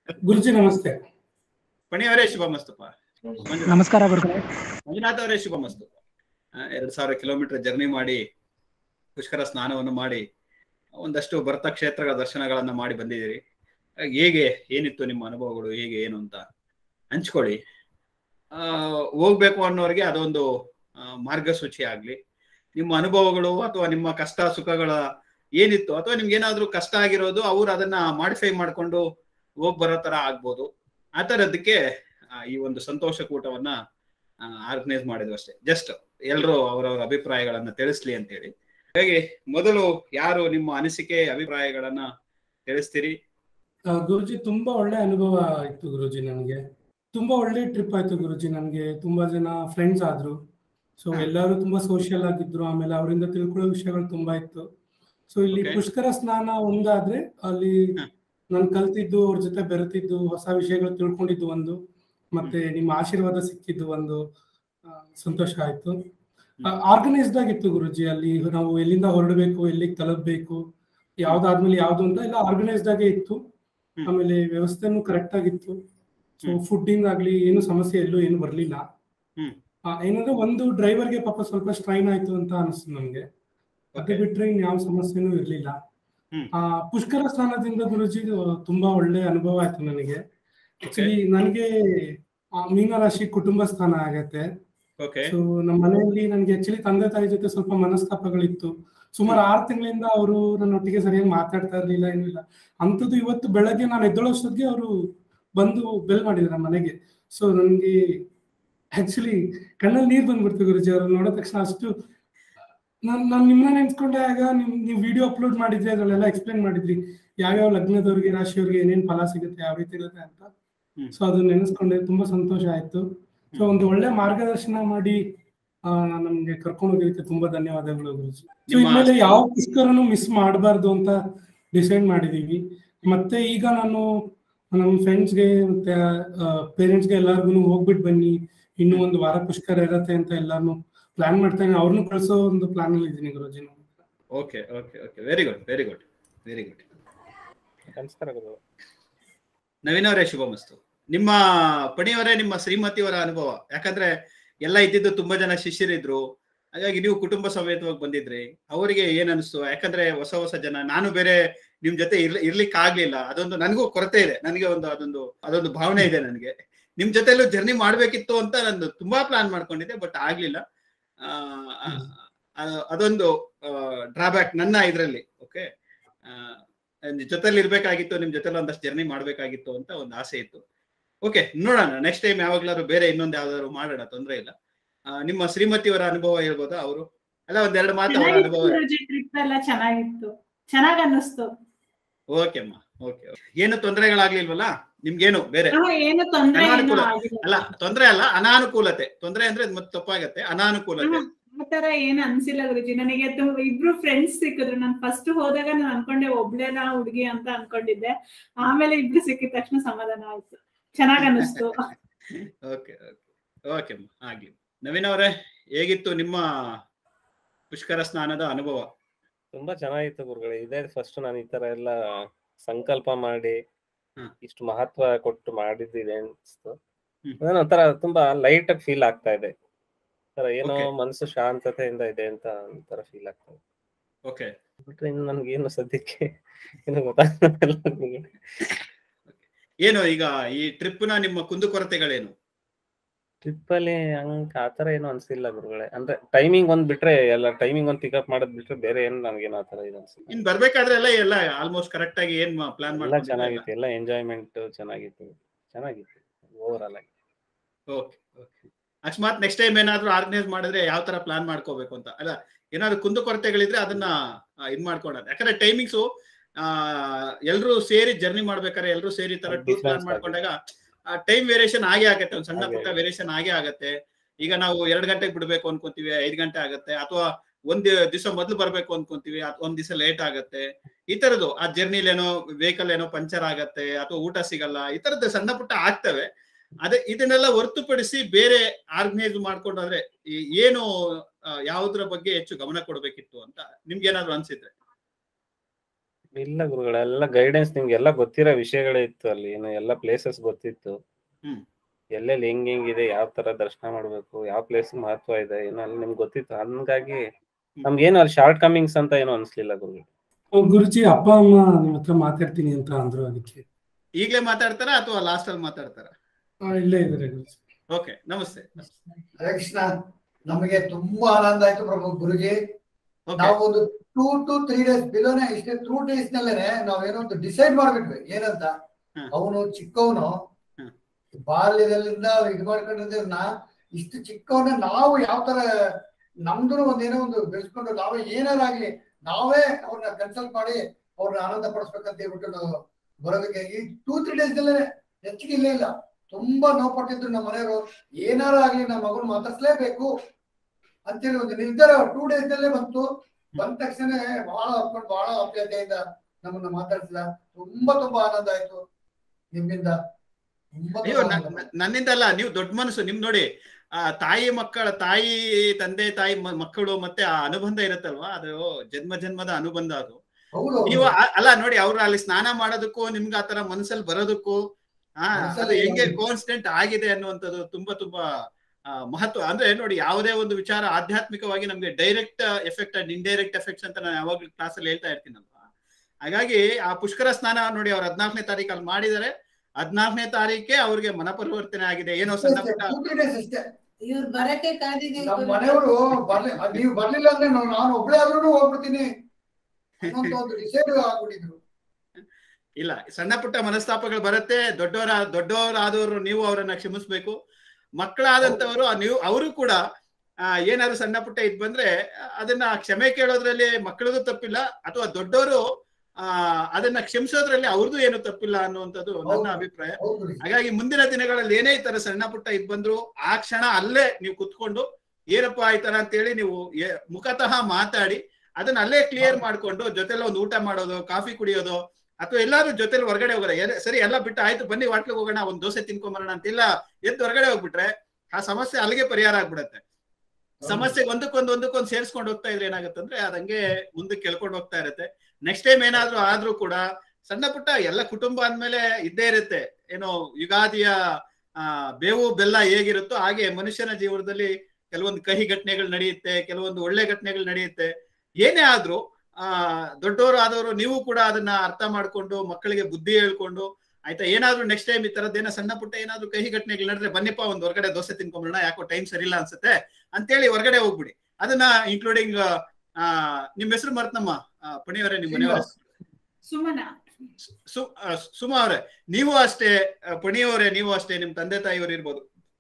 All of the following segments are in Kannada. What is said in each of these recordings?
ಗುರುಜಿ ನಮಸ್ತೆ ಪಣಿಯವರೇ ಶುಭ ಮಸ್ತುಪ್ಪ ಮಂಜು- ನಮಸ್ಕಾರ ಗುರುಗಳೇ ಮಂಜುನಾಥ್ ಅವರೇ ಶುಭ ಮಸ್ತು ಆ, ಎರಡ್ ಸಾವಿರ ಕಿಲೋಮೀಟರ್ ಜರ್ನಿ ಮಾಡಿ ಪುಷ್ಕರ ಸ್ನಾನವನ್ನು ಮಾಡಿ ಒಂದಷ್ಟು ಭರತ ಕ್ಷೇತ್ರಗಳ ದರ್ಶನಗಳನ್ನ ಮಾಡಿ ಬಂದಿದ್ದೀರಿ ಆ, ಹೇಗೆ ಏನಿತ್ತು ನಿಮ್ಮ ಅನುಭವಗಳು ಹೇಗೆ ಏನು ಅಂತ ಹಂಚ್ಕೊಳ್ಳಿ ಆ ಹೋಗ್ಬೇಕು ಅನ್ನೋರಿಗೆ ಅದೊಂದು ಆ, ಮಾರ್ಗಸೂಚಿ ಆಗ್ಲಿ ನಿಮ್ಮ ಅನುಭವಗಳು ಅಥವಾ ನಿಮ್ಮ ಕಷ್ಟ ಸುಖಗಳ ಏನಿತ್ತು ಅಥವಾ ನಿಮ್ಗೆ ಏನಾದ್ರೂ ಕಷ್ಟ ಆಗಿರೋದು ಅವ್ರು ಅದನ್ನ ಮಾಡಿಫೈ ಮಾಡ್ಕೊಂಡು ಹೋಗ್ ಬರೋ ತರ ಆಗ್ಬೋದು ಆ ತರದಕ್ಕೆ ಆ, ಈ ಒಂದು ಸಂತೋಷ ಕೂಟವನ್ನ ಆರ್ಗನೈಸ್ ಮಾಡಿದ್ವು ಅಷ್ಟೇ ಜಸ್ಟ್ ಎಲ್ರು ಅವರವರ ಅಭಿಪ್ರಾಯಗಳನ್ನ ತಿಳಿಸ್ಲಿ ಅಂತೇಳಿ ಹಾಗೆ ಮೊದಲು ಯಾರು ನಿಮ್ಮ ಅನಿಸಿಕೆ ಅಭಿಪ್ರಾಯಗಳನ್ನ ತಿಳಿಸ್ತೀರಿ ಆ, ಗುರುಜಿ ತುಂಬಾ ಒಳ್ಳೆ ಅನುಭವ ಇತ್ತು ಗುರುಜಿ ನನಗೆ ತುಂಬಾ ಒಳ್ಳೆ ಟ್ರಿಪ್ ಆಯ್ತು ಗುರುಜಿ ನನಗೆ ತುಂಬಾ ಜನ ಫ್ರೆಂಡ್ಸ್ ಆದ್ರು ಸೊ ಹಾ. ಎಲ್ಲರೂ ತುಂಬಾ ಸೋಷಿಯಲ್ ಆಗಿದ್ರು ಆಮೇಲೆ ಅವರಿಂದ ತಿಳ್ಕೊಳ್ಳೋ ವಿಷಯಗಳು ತುಂಬಾ ಇತ್ತು ಸೊ ಇಲ್ಲಿ Okay. ಪುಷ್ಕರ ಸ್ನಾನ ಒಂದಾದ್ರೆ ಅಲ್ಲಿ ಹಾ. ನಾನು ಕಲ್ತಿದ್ದು ಅವ್ರ ಜೊತೆ ಬೆರೆತಿದ್ದು ಹೊಸ ವಿಷಯಗಳು ತಿಳ್ಕೊಂಡಿದ್ದು ಒಂದು ಮತ್ತೆ ನಿಮ್ಮ ಆಶೀರ್ವಾದ ಸಿಕ್ಕಿದ್ದು ಒಂದು ಆ, ಸಂತೋಷ ಆಯ್ತು ಆರ್ಗನೈಸ್ಡ್ ಆಗಿತ್ತು ಗುರುಜಿ ಅಲ್ಲಿ ನಾವು ಎಲ್ಲಿಂದ ಹೊರಡಬೇಕು ಎಲ್ಲಿಗೆ ತಲುಪಬೇಕು ಯಾವ್ದಾದ್ಮೇಲೆ ಯಾವ್ದು ಅಂತ ಎಲ್ಲ ಆರ್ಗನೈಸ್ಡ್ ಆಗೇ ಇತ್ತು ಹ್ಮ್. ಆಮೇಲೆ ವ್ಯವಸ್ಥೆನೂ ಕರೆಕ್ಟ್ ಆಗಿತ್ತು ಸೊ ಹ್ಮ್. ಫುಡ್ಡಿಂಗ್ ಆಗ್ಲಿ ಏನು ಸಮಸ್ಯೆ ಎಲ್ಲೂ ಏನು ಬರ್ಲಿಲ್ಲ ಹ್ಮ್. ಆ, ಏನಂದ್ರೆ ಒಂದು ಡ್ರೈವರ್ಗೆ ಪಾಪ ಸ್ವಲ್ಪ ಸ್ಟ್ರೈನ್ ಆಯ್ತು ಅಂತ ಅನಿಸ್ತು ನಮ್ಗೆ ಅದು Okay. ಬಿಟ್ರೆ ಯಾವ ಸಮಸ್ಯೆನೂ ಇರ್ಲಿಲ್ಲ ಹ್ಮ್. ಆ ಪುಷ್ಕರ ಸ್ನಾನದಿಂದ ಗುರುಜಿ ಆ, ತುಂಬಾ ಒಳ್ಳೆ ಅನುಭವ ಆಯ್ತು ನನಗೆ ಆಕ್ಚುಲಿ ನನಗೆ ಮೀನರಾಶಿ ಕುಟುಂಬ ಸ್ಥಾನ ಆಗತ್ತೆ ಓಕೆ ಸೊ ನಮ್ಮ ಮನೆಯಲ್ಲಿ ನನಗೆ ಆಕ್ಚುಲಿ ತಂದೆ ತಾಯಿ ಜೊತೆ ಸ್ವಲ್ಪ ಮನಸ್ತಾಪಗಳಿತ್ತು ಸುಮಾರು ಆರು ತಿಂಗಳಿಂದ ಅವರು ನನ್ನೊಟ್ಟಿಗೆ ಸರಿಯಾಗಿ ಮಾತಾಡ್ತಾ ಇರ್ಲಿಲ್ಲ ಏನಿಲ್ಲ ಅಂಥದ್ದು ಇವತ್ತು ಬೆಳಗ್ಗೆ ನಾನು ಎದ್ದೊಳೋಷ್ಟೊತ್ತಿಗೆ ಅವರು ಬಂದು ಬೆಲ್ ಮಾಡಿದ್ರು ನಮ್ಮ ಮನೆಗೆ ಸೊ ನನಗೆ ಆಕ್ಚುಲಿ ಕಣ್ಣಲ್ಲಿ ನೀರು ಬಂದ್ಬಿಡ್ತು ಗುರುಜಿ ಅವ್ರು ನೋಡಿದ ತಕ್ಷಣ ಅಷ್ಟು ನಾನು ನಾನು ನಿಮ್ಮನ್ನ ನೆನ್ಸ್ಕೊಂಡೆ ಆಗ ನಿಮ್ ನೀವು ವಿಡಿಯೋ ಅಪ್ಲೋಡ್ ಮಾಡಿದ್ರಿ ಅದ್ರಲ್ಲೆಲ್ಲ ಎಕ್ಸ್ಪ್ಲೇನ್ ಮಾಡಿದ್ರಿ ಯಾವ್ಯಾವ ಲಗ್ನದವ್ರಿಗೆ ರಾಶಿಯವ್ರಿಗೆ ಏನೇನ್ ಫಲ ಸಿಗುತ್ತೆ ಯಾವ ರೀತಿ ಇರುತ್ತೆ ಅಂತ ಹ್ಮ್. ಸೊ ಅದನ್ನ ನೆನೆಸ್ಕೊಂಡೆ ತುಂಬಾ ಸಂತೋಷ ಆಯ್ತು ಸೊ ಒಂದು ಒಳ್ಳೆ ಮಾರ್ಗದರ್ಶನ ಮಾಡಿ ಆ, ನಮ್ಗೆ ಕರ್ಕೊಂಡು ಹೋಗಿದ್ದಕ್ಕೆ ತುಂಬಾ ಧನ್ಯವಾದಗಳು ಗುರುಜಿ ಸೊ ನಿಮ್ಮ- ಇನ್ಮೇಲೆ ಯಾವ ಪುಸ್ತಕನು ಮಿಸ್ ಮಾಡಬಾರ್ದು ಅಂತ ಡಿಸೈಡ್ ಮಾಡಿದೀವಿ ಮತ್ತೆ ಈಗ ನಾನು ನಮ್ಮ ಫ್ರೆಂಡ್ಸ್ಗೆ ಮತ್ತೆ ಪೇರೆಂಟ್ಸ್ಗೆ ಎಲ್ಲಾರ್ಗು ಹೋಗ್ಬಿಟ್ಟು ಬನ್ನಿ ಇನ್ನೂ ಒಂದು ವಾರ ಪುಷ್ಕರ ಇರತ್ತೆ ಅಂತ ಎಲ್ಲಾನು ಪ್ಲಾನ್ ಮಾಡ್ತೇನೆ ಅವ್ರನ್ನು ಕಳ್ಸೋ ಒಂದು ಪ್ಲಾನ್ ಅಲ್ಲಿ ಇದ್ದೀನಿ ಗುರುಜಿ ನಾನು okay okay okay very good very good very good ನಮಸ್ಕಾರ ಗುರು ನವೀನ್ ಅವರೇ ಶುಭ ಮಸ್ತು ನಿಮ್ಮ ಪಣಿಯವರೇ ನಿಮ್ಮ ಶ್ರೀಮತಿಯವರ ಅನುಭವ ಯಾಕಂದ್ರೆ ಎಲ್ಲ ಇದ್ದಿದ್ದು ತುಂಬಾ ಜನ ಶಿಷ್ಯರಿದ್ರು ಹಾಗಾಗಿ ನೀವು ಕುಟುಂಬ ಸಮೇತವಾಗಿ ಬಂದಿದ್ರಿ ಅವರಿಗೆ ಏನ್ ಅನಿಸ್ತು ಯಾಕಂದ್ರೆ ಹೊಸ ಹೊಸ ಜನ ನಾನು ಬೇರೆ ನಿಮ್ ಜೊತೆ ಇರ್ಲಿ ಇರ್ಲಿಕ್ಕೆ ಆಗ್ಲಿಲ್ಲ ಅದೊಂದು ನನಗೂ ಕೊರತೆ ಇದೆ ನನಗೆ ಒಂದು ಅದೊಂದು ಅದೊಂದು ಭಾವನೆ ಇದೆ ನನಗೆ ನಿಮ್ ಜೊತೆಲೂ ಜರ್ನಿ ಮಾಡ್ಬೇಕಿತ್ತು ಅಂತ ನಾನು ತುಂಬಾ ಪ್ಲಾನ್ ಮಾಡ್ಕೊಂಡಿದ್ದೆ ಬಟ್ ಆಗ್ಲಿಲ್ಲ ಆ, ಆ, ಅದೊಂದು ಡ್ರಾಬ್ಯಾಕ್ ನನ್ನ ಇದ್ರಲ್ಲಿ ಓಕೆ ಜೊತೆಲಿ ಇರ್ಬೇಕಾಗಿತ್ತು ನಿಮ್ ಜೊತೆಲಿ ಒಂದಷ್ಟು ಜರ್ನಿ ಮಾಡ್ಬೇಕಾಗಿತ್ತು ಅಂತ ಒಂದು ಆಸೆ ಇತ್ತು ಓಕೆ ನೋಡೋಣ ನೆಕ್ಸ್ಟ್ ಟೈಮ್ ಯಾವಾಗ್ಲಾದ್ರು ಬೇರೆ ಇನ್ನೊಂದು ಯಾವ್ದಾದ್ರು ಮಾಡೋಣ ತೊಂದ್ರೆ ಇಲ್ಲ ಆ, ನಿಮ್ಮ ಶ್ರೀಮತಿಯವರ ಅನುಭವ ಹೇಳ್ಬೋದಾ ಅವರು ಅಲ್ಲ ಒಂದೆರಡು ಮಾತು ಅವರ ಚೆನ್ನಾಗಿತ್ತು ಅನುಭವ ಗುರೂಜಿ ಟ್ರಿಪ್ ಎಲ್ಲ ಚೆನ್ನಾಗಿತ್ತು ಚೆನ್ನಾಗ್ ಅನ್ನಿಸ್ತು ಓಕೆ ಅಮ್ಮ ಓಕೆ ಏನು ತೊಂದರೆಗಳಾಗ್ಲಿಲ್ವಲ್ಲ ನಿಮ್ಗೇನು ಬೇರೆ ಹಾ, ಏನು ತೊಂದ್ರೆ ಏನು ಅನಾನುಕೂಲ. ಆಗಿಲ್ಲ ಅಲ್ಲ ತೊಂದ್ರೆ ಅಲ್ಲ ಅನಾನುಕೂಲತೆ ತೊಂದ್ರೆ ಅಂದ್ರೆ ಅದ್ ಮತ್ತೆ ತಪ್ಪಾಗತ್ತೆ ಅನಾನುಕೂಲತೆ ಆತರ ಏನ್ ಅನ್ಸಿಲ್ಲ ಗುರುಜಿ ನನಗೆ ತು- ಇಬ್ರು ಫ್ರೆಂಡ್ಸ್ ಸಿಕ್ಕಿದ್ರು ನಾನ್ ಫಸ್ಟ್ ಹೋದಾಗ ನಾನು ಅನ್ಕೊಂಡೆ ಒಬ್ಳೇನಾ ಹುಡುಗಿ ಅಂತ ಅನ್ಕೊಂಡಿದ್ದೆ ಆಮೇಲೆ ಇಬ್ರು ಸಿಕ್ಕಿದ ತಕ್ಷಣ ಸಮಾಧಾನ ಆಯ್ತು ಚೆನ್ನಾಗ್ ಅನ್ನಿಸ್ತು ಓಕೆ ಓಕೆ ಓಕೆ ಅಮ್ಮ ಆಗ್ಲಿ ನವೀನ್ ಅವರೇ ಹೇಗಿತ್ತು ನಿಮ್ಮ ಪುಷ್ಕರ ಸ್ನಾನದ ಅನುಭವ ತುಂಬಾ ಚೆನ್ನಾಗಿತ್ತು ಗುರುಗಳೇ ಇದೇ ಫಸ್ಟ್ ನಾನು ಈ ತರ ಎಲ್ಲ ಸಂಕಲ್ಪ ಮಾಡಿ ಹ್ಮ್. ಇಷ್ಟು ಮಹತ್ವ ಕೊಟ್ಟು ಮಾಡಿದ್ದಿದೆ ಅನ್ಸ್ತು ಹ್ಮ್. ಅದೇನೋ ಒಂಥರ ತುಂಬಾ ಲೈಟ್ ಆಗಿ ಫೀಲ್ ಆಗ್ತಾ ಇದೆ ತರ ಏನೋ Okay. ಮನಸ್ಸು ಶಾಂತತೆಯಿಂದ ಇದೆ ಅಂತ ಒಂಥರ ಫೀಲ್ ಆಗ್ತಾ ಇದೆ ಓಕೆ ಬಿಟ್ರೆ ಇನ್ನು ನನ್ಗೇನು ಸದ್ಯಕ್ಕೆ ಏನು ಗೊತ್ತಾಗ್ತಿಲ್ಲ ನನಗೆ. ಏನು ಈಗ ಈ ಟ್ರಿಪ್ ನ ನಿಮ್ಮ ಕುಂದುಕೊರತೆಗಳೇನು ಟ್ರಿಪ್ ಅಲ್ಲಿ ಹಂಗ ಆತರ ಏನು ಅನ್ಸಿಲ್ಲ ಗುರುಗಳೇ ಅಂದ್ರೆ ಟೈಮಿಂಗ್ ಒಂದ್ ಬಿಟ್ರೆ ಎಲ್ಲ ಟೈಮಿಂಗ್ ಒಂದ್ ಪಿಕಪ್ ಮಾಡೋದ್ ಬಿಟ್ರೆ ಬೇರೆ ಏನು ನನ್ಗೇನು ಆತರ ಇದು ಅನ್ಸಿಲ್ಲ ಇನ್ ಬರ್ಬೇಕಾದ್ರೆ ಎಲ್ಲ ಎಲ್ಲ ಆಲ್ಮೋಸ್ಟ್ ಕರೆಕ್ಟ್ ಆಗಿ ಏನ್ ಪ್ಲಾನ್ ಎಲ್ಲ ಚೆನ್ನಾಗಿತ್ತು ಎಲ್ಲ ಎಂಜಾಯ್ಮೆಂಟ್ ಚೆನ್ನಾಗಿತ್ತು ಚೆನ್ನಾಗಿತ್ತು ಓವರ್ ಆಲ್ ಆಗಿ ಓಕೆ ಓಕೆ ಅಕಸ್ಮಾತ್ ನೆಕ್ಸ್ಟ್ ಟೈಮ್ ಏನಾದ್ರು ಆರ್ಗನೈಸ್ ಮಾಡಿದ್ರೆ ಯಾವ ತರ ಪ್ಲಾನ್ ಮಾಡ್ಕೋಬೇಕು ಅಂತ ಅಲ್ಲ ಏನಾದ್ರು ಕುಂದುಕೊರತೆಗಳಿದ್ರೆ ಅದನ್ನ ಆ, ಇದ್ ಮಾಡ್ಕೊಳ್ಳೋದು ಯಾಕಂದ್ರೆ ಟೈಮಿಂಗ್ಸು ಎಲ್ರು ಸೇರಿ ಜರ್ನಿ ಮಾಡ್ಬೇಕಾದ್ರೆ ಎಲ್ರು ಸೇರಿ ತರ ಟೂರ್ Difference ಪ್ಲಾನ್ ಮಾಡ್ಕೊಂಡಾಗ ಟೈಮ್ ವೇರಿಯೇಷನ್ ಆಗೇ ಆಗತ್ತೆ ಒಂದ್ ಸಣ್ಣ ಹಾಗೆ ಪುಟ್ಟ ಆಗುತ್ತೆ. ವೇರಿಯೇಷನ್ ಆಗೇ ಆಗತ್ತೆ ಈಗ ನಾವು ಎರಡ್ ಗಂಟೆಗೆ ಬಿಡ್ಬೇಕು ಅನ್ಕೊಂತೀವಿ ಐದ್ ಗಂಟೆ ಆಗತ್ತೆ ಅಥವಾ ಒಂದ್ ದಿವಸ ಮೊದ್ಲು ಬರ್ಬೇಕು ಅನ್ಕೊಂತೀವಿ ಅತ್- ಒಂದ್ ದಿವಸ ಲೇಟ್ ಆಗತ್ತೆ ಈ ತರದ್ದು ಆ ಜರ್ನಿಲಿ ಏನೋ ವೆಹಿಕಲ್ ಏನೋ ಪಂಚರ್ ಆಗತ್ತೆ ಅಥವಾ ಊಟ ಸಿಗಲ್ಲ ಈ ತರದ್ದು ಸಣ್ಣ ಪುಟ್ಟ ಆಗ್ತವೆ ಅದೇ ಇದನ್ನೆಲ್ಲ ಹೊರತುಪಡಿಸಿ ಬೇರೆ ಆರ್ಗನೈಸ್ ಮಾಡ್ಕೊಂಡು ಅಂದ್ರೆ ಈ- ಏನು ಆ, ಯಾವುದ್ರ ಬಗ್ಗೆ ಹೆಚ್ಚು ಗಮನ ಕೊಡಬೇಕಿತ್ತು ಅಂತ ನಿಮ್ಗೆ ಏನಾದ್ರು ಅನ್ಸಿದ್ರೆ ಇಲ್ಲ ಗುರುಗಳೇ ಎಲ್ಲ ಗೈಡೆನ್ಸ್ ನಿಮ್ಗೆ ಎಲ್ಲ ಗೊತ್ತಿರೋ ವಿಷಯಗಳೇ ಇತ್ತು ಅಲ್ಲಿ ಏನು ಎಲ್ಲ ಪ್ಲೇಸಸ್ ಗೊತ್ತಿತ್ತು ಹ್ಮ್. ಎಲ್ಲೆಲ್ಲಿ ಹೆಂಗ್ ಹೆಂಗಿದೆ ಯಾವ ತರ ದರ್ಶನ ಮಾಡ್ಬೇಕು ಯಾವ ಪ್ಲೇಸ್ ಮಹತ್ವ ಇದೆ ಏನೋ ಅಲ್ಲಿ ನಿಮ್ಗೆ ಗೊತ್ತಿತ್ತು ಹಂಗಾಗಿ ನಮ್ಗೇನು ಅಲ್ಲಿ ಶಾರ್ಟ್ ಕಮಿಂಗ್ಸ್ ಅಂತ ಏನೋ ಅನ್ಸ್ಲಿಲ್ಲ ಗುರುಗಳು ಅವ್ರ್ ಗುರುಜಿ ಅಪ್ಪ ಅಮ್ಮ ನಿಮ್ಮ ಹತ್ರ ಮಾತಾಡ್ತೀನಿ ಅಂತ ಅಂದ್ರು ಅದಕ್ಕೆ ಈಗ್ಲೇ ಮಾತಾಡ್ತಾರ ಅಥವಾ ಲಾಸ್ಟ್ ಅಲ್ಲಿ ಮಾತಾಡ್ತಾರ ಆ, ಇಲ್ಲೇ ಇದಾರೆ ಗುರುಜಿ ಓಕೆ ನಮಸ್ತೆ ಹರೇ ಕೃಷ್ಣ ನಮಗೆ ತುಂಬಾ ಆನಂದ ಆಯ್ತು ಪ್ರಭು ಗುರುಜಿ ಓಕೆ ನಾವು ಒಂದು ಟೂ ಟು ತ್ರೀ ಡೇಸ್ ಬಿಲೋನೆ ಇಷ್ಟೇ ಟೂ ಡೇಸ್ ನಲ್ಲೇನೆ ನಾವೇನೋ ಒಂದು ಡಿಸೈಡ್ ಮಾಡ್ಬಿಟ್ವಿ ಏನಂತ ಹ್ಮ್. ಅವನು ಚಿಕ್ಕವನು ಹ್ಮ್. ಬಾಲ್ಯದಲ್ಲಿಂದ ಇದು ಮಾಡ್ಕೊಂಡಿದ್ದನ್ನ ಇಷ್ಟು ಚಿಕ್ಕವನ್ನ ನಾವು ಯಾವ ತರ ನಮ್ದು ಒಂದೇನೋ ಒಂದು ಬೆಳೆಸ್ಕೊಂಡು ನಾವೇ ಏನಾರಾಗ್ಲಿ ನಾವೇ ಅವ್ರನ್ನ ಕನ್ಸಲ್ಟ್ ಮಾಡಿ ಅವ್ರನ್ನ ಆನಂದ ಪಡಿಸ್ಬೇಕಂತ ಹೇಳ್ಬಿಟ್ಟು ನಾವು ಬರೋದಕ್ಕೆ ಈ ಟೂ ತ್ರೀ ಡೇಸ್ ನಲ್ಲೇ ಹೆಚ್ಚಿಗೆ ಇಲ್ಲೇ ಇಲ್ಲ ತುಂಬಾ ನೋವು ಪಟ್ಟಿದ್ರು ನಮ್ಮ ಮನೆಯವರು ಏನಾರ ಆಗ್ಲಿ ನಮ್ಮ ಮಗನ ಮಾತಾಡ್ಸ್ಲೇಬೇಕು ಅಂತೇಳಿ ಒಂದು ನಿರ್ಧಾರ ಟೂ ಡೇಸ್ ನಲ್ಲೇ ಬಂತು ಬಂದ ತಕ್ಷಣ ಬಹಳ ಅಪ್ಕೊಂಡು ಬಹಳ ಆಪ್ಯಾಯತೆಯಿಂದ ನಮ್ಮನ್ನ ಮಾತಾಡ್ಸಿದ ತುಂಬಾ ತುಂಬಾ ಆನಂದ ಆಯ್ತು ನಿಮ್ಮಿಂದ ತುಂಬಾ ಅಯ್ಯೋ ತುಂಬಾ ನ- ಆನಂದ. ನ- ನನ್ನಿಂದ ಅಲ್ಲ ನೀವು ದೊಡ್ಡ ಮನಸ್ಸು ನಿಮ್ ನೋಡಿ ಆ ತಾಯಿ ಮಕ್ಕಳ ತಾಯಿ ತಂದೆ ತಾಯಿ ಮ- ಮಕ್ಕಳು ಮತ್ತೆ ಆ ಅನುಬಂಧ ಇರುತ್ತಲ್ವಾ ಅದು ಜನ್ಮ ಜನ್ಮದ ಅನುಬಂಧ ಅದು ಹೌದು ನೀವು ಆ- ಅಲ್ಲ ನೋಡಿ ಅವ್ರು ಅಲ್ಲಿ ಸ್ನಾನ ಮಾಡೋದಕ್ಕೂ ನಿಮ್ಗೆ ಆತರ ಮನಸ್ಸಲ್ಲಿ ಬರೋದಕ್ಕೂ ಆ ಅದು ಮನ್ಸಲ್ಲಿ ಹೆಂಗೆ ಒಂದು- ಕಾನ್ಸ್ಟೆಂಟ್ ಆಗಿದೆ ಅನ್ನುವಂಥದ್ದು ತುಂಬಾ ತುಂಬಾ ಆ, ಮಹತ್ವ ಅಂದ್ರೆ ನೋಡಿ ಯಾವುದೇ ಒಂದು ವಿಚಾರ ಆಧ್ಯಾತ್ಮಿಕವಾಗಿ ನಮ್ಗೆ direct effect and indirect effects ಅಂತ ನಾನು ಯಾವಾಗ್ಲೂ ಕ್ಲಾಸಲ್ಲಿ ಹೇಳ್ತಾ ಇರ್ತೀನಲ್ವಾ ಹಾಗಾಗಿ ಆ ಪುಷ್ಕರ ಸ್ನಾನ ನೋಡಿ ಅವ್ರು ಹದ್ನಾಲ್ಕನೇ ತಾರೀಕಲ್ಲಿ ಮಾಡಿದ್ದಾರೆ ಹದ್ನಾಲ್ಕನೇ ತಾರೀಕೆ ಅವ್ರಿಗೆ ಮನಪರಿವರ್ತನೆ ಆಗಿದೆ ಏನೋ ಸಣ್ಣ ಪುಟ್ಟ ಟೂ ತ್ರೀ ಡೇಸ್ ಅಷ್ಟೇ ಇವ್ರು ಬರಕ್ಕೆ ಕಾದಿದೆ ನಮ್ಮ ಮನೆಯವರು ಬರ್ಲಿ ಅದ್ ನೀವು ಬರ್ಲಿಲ್ಲ ಅಂದ್ರೆ ನಾನು ನಾನು ಒಬ್ಳೆ ಆದ್ರೂ ಹೋಗ್ಬಿಡ್ತೀನಿ ಅನ್ನೋಂತ ಒಂದು ಡಿಸೈಡ್ ಆಗ್ಬಿಟ್ಟಿದ್ರು ಇಲ್ಲ ಸಣ್ಣ ಪುಟ್ಟ ಮನಸ್ತಾಪಗಳು ಬರುತ್ತೆ ದೊಡ್ಡವರ ದೊಡ್ಡವರಾದವರು ನೀವು ಅವರನ್ನ ಕ್ಷಮಿಸ್ಬೇಕು ಮಕ್ಕಳಾದಂತವರು ಆ ನೀವು ಅವರು ಕೂಡ ಆ, ಏನಾದ್ರು ಸಣ್ಣ ಪುಟ್ಟ ಇದ್ ಬಂದ್ರೆ ಆ, ಅದನ್ನ ಕ್ಷಮೆ ಕೇಳೋದ್ರಲ್ಲಿ ಮಕ್ಕಳಿಗೂ ತಪ್ಪಿಲ್ಲ ಅಥವಾ ದೊಡ್ಡವರು ಆ ಅದನ್ನ ಕ್ಷಮಿಸೋದ್ರಲ್ಲಿ ಅವ್ರದ್ದು ಏನು ತಪ್ಪಿಲ್ಲ ಅನ್ನುವಂಥದ್ದು ನನ್ನ ಹೌದು. ಅಭಿಪ್ರಾಯ ಹೌದು ರೀ. ಹಾಗಾಗಿ ಮುಂದಿನ ದಿನಗಳಲ್ಲಿ ಏನೇ ಈ ತರ ಸಣ್ಣ ಪುಟ್ಟ ಇದ್ ಬಂದ್ರು ಆ ಕ್ಷಣ ಅಲ್ಲೇ ನೀವು ಕುತ್ಕೊಂಡು ಏನಪ್ಪಾ ಈ ತರ ಅಂತೇಳಿ ನೀವು ಏ- ಮುಖತಃ ಮಾತಾಡಿ ಅದನ್ನ ಅಲ್ಲೇ ಕ್ಲಿಯರ್ ಮಾಡ್ಕೊಂಡು ಜೊತೆಲ್ಲ ಒಂದು ಊಟ ಮಾಡೋದು ಕಾಫಿ ಕುಡಿಯೋದು ಅಥವಾ ಎಲ್ಲಾದ್ರೂ ಜೊತೆಲಿ ಹೊರಗಡೆ ಹೋಗೋಣ ಎಲ್- ಸರಿ ಎಲ್ಲ ಬಿಟ್ಟು ಆಯ್ತು ಬನ್ನಿ ವಾಟ್ಲಿಗೆ ಹೋಗೋಣ ಒಂದ್ ದೋಸೆ ತಿನ್ಕೊಂಬರೋಣ ಅಂತ ಇಲ್ಲ ಎದ್ದು ಹೊರಗಡೆ ಹೋಗ್ಬಿಟ್ರೆ ಆ ಸಮಸ್ಯೆ ಅಲ್ಲಿಗೆ ಪರಿಹಾರ ಆಗ್ಬಿಡತ್ತೆ ಸಮಸ್ಯೆಗೆ ಒಂದಕ್ಕೊಂದು ಒಂದಕ್ಕೊಂದು ಸೇರಿಸ್ಕೊಂಡು ಹೋಗ್ತಾ ಇದ್ರೆ ಏನಾಗುತ್ತಂದ್ರೆ ಅದಂಗೆ ಮುಂದಕ್ಕೆ ಕೆಳ್ಕೊಂಡು ಹೋಗ್ತಾ ಇರುತ್ತೆ ನೆಕ್ಸ್ಟ್ ಟೈಮ್ ಏನಾದ್ರೂ ಆದ್ರೂ ಕೂಡ ಸಣ್ಣ ಪುಟ್ಟ ಎಲ್ಲ ಕುಟುಂಬ ಅಂದ್ಮೇಲೆ ಇದ್ದೇ ಇರುತ್ತೆ ಏನೋ ಯುಗಾದಿಯ ಆ ಬೇವು ಬೆಲ್ಲ ಹೇಗಿರುತ್ತೋ ಹಾಗೆ ಮನುಷ್ಯನ ಜೀವನದಲ್ಲಿ ಕೆಲವೊಂದು ಕಹಿ ಘಟನೆಗಳು ನಡೆಯುತ್ತೆ ಕೆಲವೊಂದು ಒಳ್ಳೆ ಘಟನೆಗಳು ನಡೆಯುತ್ತೆ ಏನೇ ಆದ್ರೂ ಆ ದೊಡ್ಡವರು ಆದವರು ನೀವು ಕೂಡ ಅದನ್ನ ಅರ್ಥ ಮಾಡ್ಕೊಂಡು ಮಕ್ಕಳಿಗೆ ಬುದ್ಧಿ ಹೇಳ್ಕೊಂಡು ಆಯ್ತಾ ಏನಾದ್ರೂ ನೆಕ್ಸ್ಟ್ ಟೈಮ್ ಈ ತರದ್ದೇನೋ ಸಣ್ಣ ಪುಟ್ಟ ಏನಾದ್ರೂ ಕಹಿ ಘಟನೆಗಳು ನಡೆದ್ರೆ ಬನ್ನಿಪ್ಪ ಒಂದ್ ಹೊರಗಡೆ ದೋಸೆ ತಿನ್ಕೊಂಬಿಡೋಣ ಯಾಕೋ ಟೈಮ್ ಸರಿಲ್ಲ ಅನ್ಸುತ್ತೆ ಅಂತೇಳಿ ಹೊರಗಡೆ ಹೋಗ್ಬಿಡಿ ಅದನ್ನ ಇನ್ಕ್ಲೂಡಿಂಗ್ ಆ ನಿಮ್ ಹೆಸರು ಮರ್ತನಮ್ಮ ಆ, ಪುಣಿಯವರೇ ನಿಮ್ ಮನೆಯವರ ಸುಮನ ಸು ಆ, ಸುಮಾ ಅವರೇ ನೀವು ಅಷ್ಟೇ ಆ, ಪುಣಿಯವರೇ ನೀವು ಅಷ್ಟೇ ನಿಮ್ ತಂದೆ ತಾಯಿಯವರು ಇರ್ಬೋದು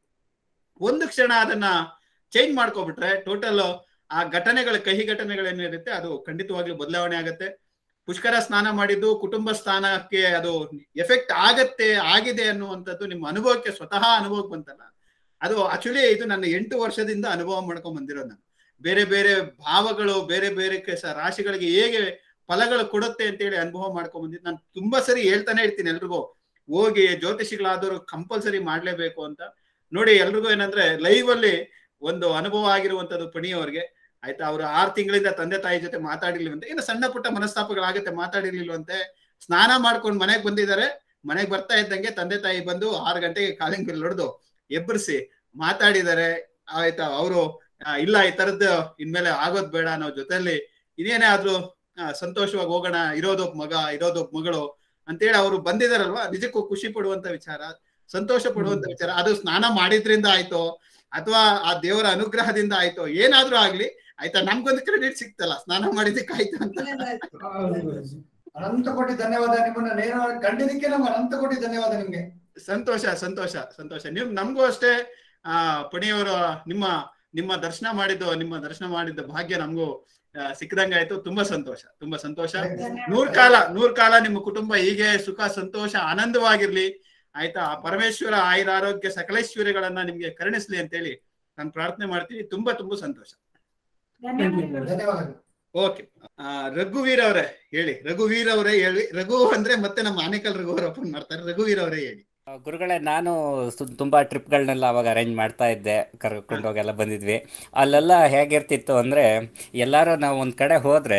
ಒಂದು ಕ್ಷಣ ಅದನ್ನ ಚೇಂಜ್ ಮಾಡ್ಕೊಬಿಟ್ರೆ ಟೋಟಲ್ ಆ ಘಟನೆಗಳ ಕಹಿ ಘಟನೆಗಳೇನಿರುತ್ತೆ ಅದು ಖಂಡಿತವಾಗ್ಲೂ ಬದಲಾವಣೆ ಆಗತ್ತೆ ಪುಷ್ಕರ ಸ್ನಾನ ಮಾಡಿದ್ದು ಕುಟುಂಬ ಸ್ಥಾನಕ್ಕೆ ಅದು ಎಫೆಕ್ಟ್ ಆಗತ್ತೆ ಆಗಿದೆ ಅನ್ನುವಂಥದ್ದು ನಿಮ್ಮ ಅನುಭವಕ್ಕೆ ಸ್ವತಃ ಅನುಭವಕ್ಕೆ ಬಂತಲ್ಲ ಅದು ಆಕ್ಚುಲಿ ಇದು ನನ್ನ ಎಂಟು ವರ್ಷದಿಂದ ಅನುಭವ ಮಾಡ್ಕೊಂಡ್ ಬಂದಿರೋದು ನಾನು ಬೇರೆ ಬೇರೆ ಭಾವಗಳು ಬೇರೆ ಬೇರೆ ಕೆ- ರಾಶಿಗಳಿಗೆ ಹೇಗೆ ಫಲಗಳು ಕೊಡುತ್ತೆ ಅಂತೇಳಿ ಅನುಭವ ಮಾಡ್ಕೊಂಡ್ ಬಂದಿದ್ದು ನಾನು ತುಂಬಾ ಸರಿ ಹೇಳ್ತಾನೆ ಇರ್ತೀನಿ ಎಲ್ರಿಗೂ ಹೋಗಿ ಜ್ಯೋತಿಷಿಗಳಾದವರು ಕಂಪಲ್ಸರಿ ಮಾಡ್ಲೇಬೇಕು ಅಂತ ನೋಡಿ ಎಲ್ರಿಗೂ ಏನಂದ್ರೆ ಲೈವ್ ಅಲ್ಲಿ ಒಂದು ಅನುಭವ ಆಗಿರುವಂತದ್ದು ಪಣಿಯವರಿಗೆ ಆಯ್ತಾ ಅವ್ರು ಆರು ತಿಂಗಳಿಂದ ತಂದೆ ತಾಯಿ ಜೊತೆ ಮಾತಾಡಿರ್ಲಿವಂತೆ ಏನು ಸಣ್ಣ ಪುಟ್ಟ ಮನಸ್ತಾಪಗಳಾಗತ್ತೆ ಮಾತಾಡಿರ್ಲಿಲ್ವಂತೆ ಸ್ನಾನ ಮಾಡ್ಕೊಂಡು ಮನೆಗೆ ಬಂದಿದ್ದಾರೆ ಮನೆಗೆ ಬರ್ತಾ ಇದ್ದಂಗೆ ತಂದೆ ತಾಯಿ ಬಂದು ಆರು ಗಂಟೆಗೆ ಕಾಲಿಂಗ್ ಬಿಲ್ ಹೊಡೆದು ಎಬ್ಬರಿಸಿ ಮಾತಾಡಿದ್ದಾರೆ ಆಯ್ತಾ ಅವರು ಇಲ್ಲ ಈ ತರದ್ದು ಇನ್ಮೇಲೆ ಆಗೋದ್ ಬೇಡ ನಾವು ಜೊತೆಲಿ ಇದೇನೇ ಆದ್ರೂ ಆ, ಸಂತೋಷವಾಗಿ ಹೋಗೋಣ ಇರೋದೊಬ್ಬ ಮಗ ಇರೋದೊಬ್ಬ ಮಗಳು ಅಂತೇಳಿ ಅವರು ಬಂದಿದಾರಲ್ವಾ ನಿಜಕ್ಕೂ ಖುಷಿ ಪಡುವಂತ ವಿಚಾರ ಸಂತೋಷ ಪಡುವಂತ ವಿಚಾರ ಅದು ಸ್ನಾನ ಮಾಡಿದ್ರಿಂದ ಆಯ್ತೋ ಅಥವಾ ಆ ದೇವರ ಅನುಗ್ರಹದಿಂದ ಆಯ್ತೋ ಏನಾದ್ರೂ ಆಗ್ಲಿ ಆಯ್ತಾ ನಮ್ಗೊಂದು ಕ್ರೆಡಿಟ್ ಸಿಕ್ತಲ್ಲ ಸ್ನಾನ ಮಾಡಿದಕ್ಕೆ ಆಯ್ತು ಅಂತ ಹೌದು ಗುರುಜಿ. ಅನಂತ ಕೋಟಿ ಧನ್ಯವಾದ ನಿಮ್ಮನ್ನ ನೇರವಾಗಿ ಕಂಡಿದ್ದಕ್ಕೆ ನಮ್ಗೆ ಅನಂತ ಕೋಟಿ ಧನ್ಯವಾದ ನಿಮ್ಗೆ ಸಂತೋಷ ಸಂತೋಷ ಸಂತೋಷ ನಿಮ್ ನಮಗೂ ಅಷ್ಟೇ ಆ ಪಣಿಯವರು ನಿಮ್ಮ ನಿಮ್ಮ ದರ್ಶನ ಮಾಡಿದ್ದು ನಿಮ್ಮ ದರ್ಶನ ಮಾಡಿದ್ದ ಭಾಗ್ಯ ನಮಗೂ ಸಿಕ್ಕದಂಗಾಯ್ತು ತುಂಬಾ ಸಂತೋಷ ತುಂಬಾ ಸಂತೋಷ ನೂರ್ ಕಾಲ ನೂರ್ ಕಾಲ ನಿಮ್ಮ ಕುಟುಂಬ ಹೀಗೆ ಸುಖ ಸಂತೋಷ ಆನಂದವಾಗಿರ್ಲಿ ಆಯ್ತಾ ಆ ಪರಮೇಶ್ವರ ಆಯುರ ಆರೋಗ್ಯ ಸಕಲೇಶ್ವರಿಗಳನ್ನ ನಿಮ್ಗೆ ಕರುಣಿಸ್ಲಿ ಅಂತೇಳಿ ನಾನು ಪ್ರಾರ್ಥನೆ ಮಾಡ್ತೀನಿ ತುಂಬಾ ತುಂಬಾ ಸಂತೋಷ ಧನ್ಯವಾದಗಳು ಧನ್ಯವಾದಗಳು ಓಕೆ ರಘುವೀರ್ ಅವರೇ ಹೇಳಿ ರಘುವೀರ್ ಅವರೇ ಹೇಳಿ ರಘು ಅಂದ್ರೆ ಮತ್ತೆ ನಮ್ಮ ಆನೇಕಲ್ ರಘುವರ್ ಓಪನ್ ಮಾಡ್ತಾರೆ ರಘುವೀರ್ ಅವರೇ ಹೇಳಿ ಆ, ಗುರುಗಳೇ ನಾನು ಸು- ತುಂಬಾ ಟ್ರಿಪ್ಗಳನ್ನೆಲ್ಲ ಅವಾಗ ಅರೇಂಜ್ ಮಾಡ್ತಾ ಇದ್ದೆ ಕರ್ಕೊಂಡು ಹೋಗೆಲ್ಲ ಬಂದಿದ್ವಿ ಅಲ್ಲೆಲ್ಲ ಹೇಗಿರ್ತಿತ್ತು ಅಂದರೆ ಎಲ್ಲರೂ ನಾವು ಒಂದು ಕಡೆ ಹೋದರೆ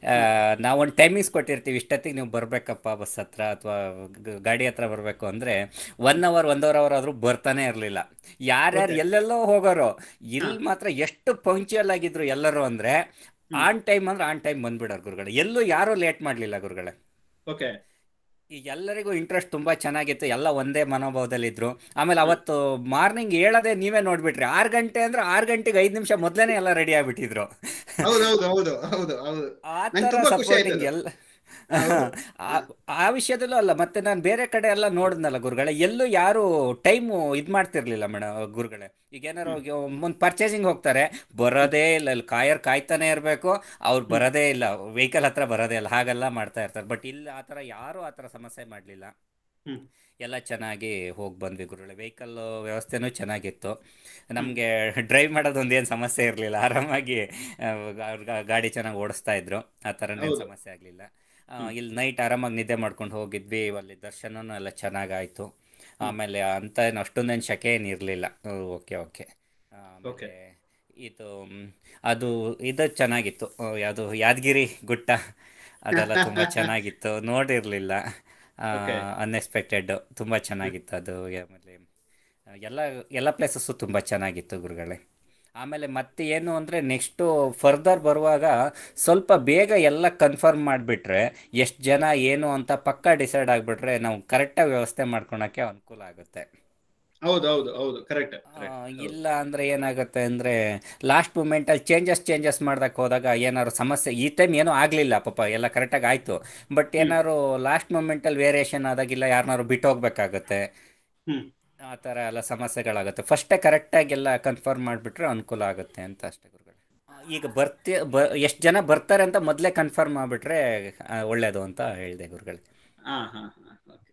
ನಾವು ಒಂದು ಟೈಮಿಂಗ್ಸ್ ಕೊಟ್ಟಿರ್ತೀವಿ ಇಷ್ಟೊತ್ತಿಗೆ ನೀವು ಬರಬೇಕಪ್ಪ ಬಸ್ ಹತ್ರ ಅಥವಾ ಗಾಡಿ ಹತ್ರ ಬರಬೇಕು ಅಂದರೆ ಒನ್ ಅವರ್ ಒಂದೂವರೆ ಅವರ್ ಆದರೂ ಬರ್ತಾನೆ ಇರಲಿಲ್ಲ ಯಾರ್ಯಾರು Okay. ಎಲ್ಲೆಲ್ಲೋ ಹೋಗೋರು ಇಲ್ಲಿ ಮಾತ್ರ ಎಷ್ಟು ಪಂಕ್ಚುಯಲ್ ಆಗಿದ್ರು ಎಲ್ಲರೂ ಅಂದರೆ ಆನ್ ಟೈಮ್ ಅಂದ್ರೆ ಆನ್ ಟೈಮ್ ಬಂದ್ಬಿಡೋರು ಗುರುಗಳೇ ಎಲ್ಲೂ ಯಾರೂ ಲೇಟ್ ಮಾಡಲಿಲ್ಲ ಗುರುಗಳೇ ಓಕೆ ಈಗ ಎಲ್ಲರಿಗೂ ಇಂಟ್ರೆಸ್ಟ್ ತುಂಬಾ ಚೆನ್ನಾಗಿತ್ತು ಎಲ್ಲ ಒಂದೇ ಮನೋಭಾವದಲ್ಲಿದ್ರು ಆಮೇಲೆ ಅವತ್ತು ಮಾರ್ನಿಂಗ್ ಹೇಳದೆ ನೀವೇ ನೋಡ್ಬಿಟ್ರಿ ಆರು ಗಂಟೆ ಅಂದ್ರೆ ಆರು ಗಂಟೆಗೆ ಐದು ನಿಮಿಷ ಮೊದಲೇನೆ ಎಲ್ಲ ರೆಡಿ ಆಗ್ಬಿಟ್ಟಿದ್ರು ಹೌದು ಹೌದು ಹೌದು ಹೌದು ಹೌದು ಆ ನಂಗೆ ಥರ ತುಂಬಾ ಖುಷಿ ಆಯ್ತು ಸಪೋರ್ಟಿಂಗ್ ಅದು. ಎಲ್ಲ ಹೌದು. ಆ- ಆ ವಿಷಯದಲ್ಲೂ ಅಲ್ಲ ಮತ್ತೆ ನಾನು ಬೇರೆ ಕಡೆ ಎಲ್ಲ ನೋಡಿದ್ನಲ್ಲ ಗುರುಗಳೇ ಎಲ್ಲೂ ಯಾರು ಟೈಮು ಇದು ಮಾಡ್ತಿರ್ಲಿಲ್ಲ ಮೇಡಮ್ ಗುರುಗಳೇ ಈಗ ಏನಾರು ಒಂದು ಪರ್ಚೇಸಿಂಗ್ ಹೋಗ್ತಾರೆ ಬರೋದೇ ಇಲ್ಲ ಇಲ್ಲಿ ಕಾಯರ್ ಕಾಯ್ತಾನೆ ಇರಬೇಕು ಅವ್ರು ಬರೋದೇ ಇಲ್ಲ ವೆಹಿಕಲ್ ಹತ್ರ ಬರೋದೇ ಇಲ್ಲ ಹಾಗೆಲ್ಲ ಮಾಡ್ತಾ ಇರ್ತಾರೆ ಬಟ್ ಇಲ್ಲಿ ಆ ಥರ ಯಾರೂ ಆ ಥರ ಸಮಸ್ಯೆ ಮಾಡಲಿಲ್ಲ ಹ್ಮ್. ಎಲ್ಲ ಚೆನ್ನಾಗಿ ಹೋಗಿ ಬಂದ್ವಿ ಗುರುಗಳೇ ವೆಹಿಕಲ್ ವ್ಯವಸ್ಥೆನೂ ಚೆನ್ನಾಗಿತ್ತು ನಮಗೆ ಡ್ರೈವ್ ಮಾಡೋದೊಂದು ಏನು ಸಮಸ್ಯೆ ಇರಲಿಲ್ಲ ಆರಾಮಾಗಿ ಆ, ಗಾ- ಗಾ- ಗಾಡಿ ಚೆನ್ನಾಗಿ ಓಡಿಸ್ತಾ ಇದ್ರು ಆ ಥರನೇ ಹೌದು. ಸಮಸ್ಯೆ ಆಗಲಿಲ್ಲ ಇಲ್ಲಿ ನೈಟ್ ಆರಾಮಾಗಿ ನಿದ್ದೆ ಮಾಡ್ಕೊಂಡು ಹೋಗಿದ್ವಿ ಅಲ್ಲಿ ದರ್ಶನನೂ ಎಲ್ಲ ಚೆನ್ನಾಗಾಯಿತು ಆಮೇಲೆ ಅಂತ ಏನು ಅಷ್ಟೊಂದೇನು ಶಕೆ ಏನು ಇರಲಿಲ್ಲ ಓಕೆ ಓಕೆ Okay. ಇದು ಮ್, ಅದು ಇದು ಚೆನ್ನಾಗಿತ್ತು ಯಾವುದು ಯಾದಗಿರಿ ಗುಟ್ಟ ಅದೆಲ್ಲ ತುಂಬ ಚೆನ್ನಾಗಿತ್ತು ನೋಡಿರಲಿಲ್ಲ Okay. ಅನ್ಎಕ್ಸ್ಪೆಕ್ಟೆಡ್ ತುಂಬ ಚೆನ್ನಾಗಿತ್ತು ಅದು ಆಮೇಲೆ ಆ, ಎಲ್ಲ ಎಲ್ಲ ಪ್ಲೇಸಸ್ಸು ತುಂಬ ಚೆನ್ನಾಗಿತ್ತು ಗುರುಗಳೇ ಆಮೇಲೆ ಮತ್ತೆ ಏನು ಅಂದರೆ ನೆಕ್ಸ್ಟು ಫರ್ದರ್ ಬರುವಾಗ ಸ್ವಲ್ಪ ಬೇಗ ಎಲ್ಲ ಕನ್ಫರ್ಮ್ ಮಾಡಿಬಿಟ್ರೆ ಎಷ್ಟು ಜನ ಏನು ಅಂತ ಪಕ್ಕ ಡಿಸೈಡ್ ಆಗಿಬಿಟ್ರೆ ನಾವು ಕರೆಕ್ಟಾಗಿ ವ್ಯವಸ್ಥೆ ಮಾಡ್ಕೊಳಕ್ಕೆ ಅನುಕೂಲ ಆಗುತ್ತೆ ಹೌದು ಹೌದು ಹೌದು ಕರೆಕ್ಟ್ ಆ, ಇಲ್ಲ ಅಂದರೆ ಏನಾಗುತ್ತೆ ಅಂದರೆ ಲಾಸ್ಟ್ ಮೂಮೆಂಟಲ್ಲಿ ಚೇಂಜಸ್ ಚೇಂಜಸ್ ಮಾಡ್ದಕ್ಕೆ ಹೋದಾಗ ಏನಾದ್ರು ಸಮಸ್ಯೆ ಈ ಟೈಮ್ ಏನೂ ಆಗಲಿಲ್ಲ ಪಾಪ ಎಲ್ಲ ಕರೆಕ್ಟಾಗಿ ಆಯಿತು ಬಟ್ ಏನಾದ್ರು ಲಾಸ್ಟ್ ಮೂಮೆಂಟಲ್ಲಿ ವೇರಿಯೇಷನ್ ಆದಾಗಿಲ್ಲ ಯಾರನ್ನಾರು ಬಿಟ್ಟು ಹೋಗ್ಬೇಕಾಗತ್ತೆ ಹ್ಮ್. ಆ ಥರ ಎಲ್ಲ ಸಮಸ್ಯೆಗಳಾಗುತ್ತೆ ಫಸ್ಟೇ ಕರೆಕ್ಟಾಗಿ ಎಲ್ಲ ಕನ್ಫರ್ಮ್ ಮಾಡಿಬಿಟ್ರೆ ಅನುಕೂಲ ಆಗುತ್ತೆ ಅಂತ ಅಷ್ಟೇ ಗುರುಗಳೇ ಆ, ಈಗ ಬರ್ತಿ ಬ ಎಷ್ಟು ಜನ ಬರ್ತಾರೆ ಅಂತ ಮೊದಲೇ ಕನ್ಫರ್ಮ್ ಮಾಡಿಬಿಟ್ರೆ ಒಳ್ಳೆಯದು ಅಂತ ಹೇಳಿದೆ ಗುರುಗಳೇ ಹಾ ಹಾ ಹಾ okay.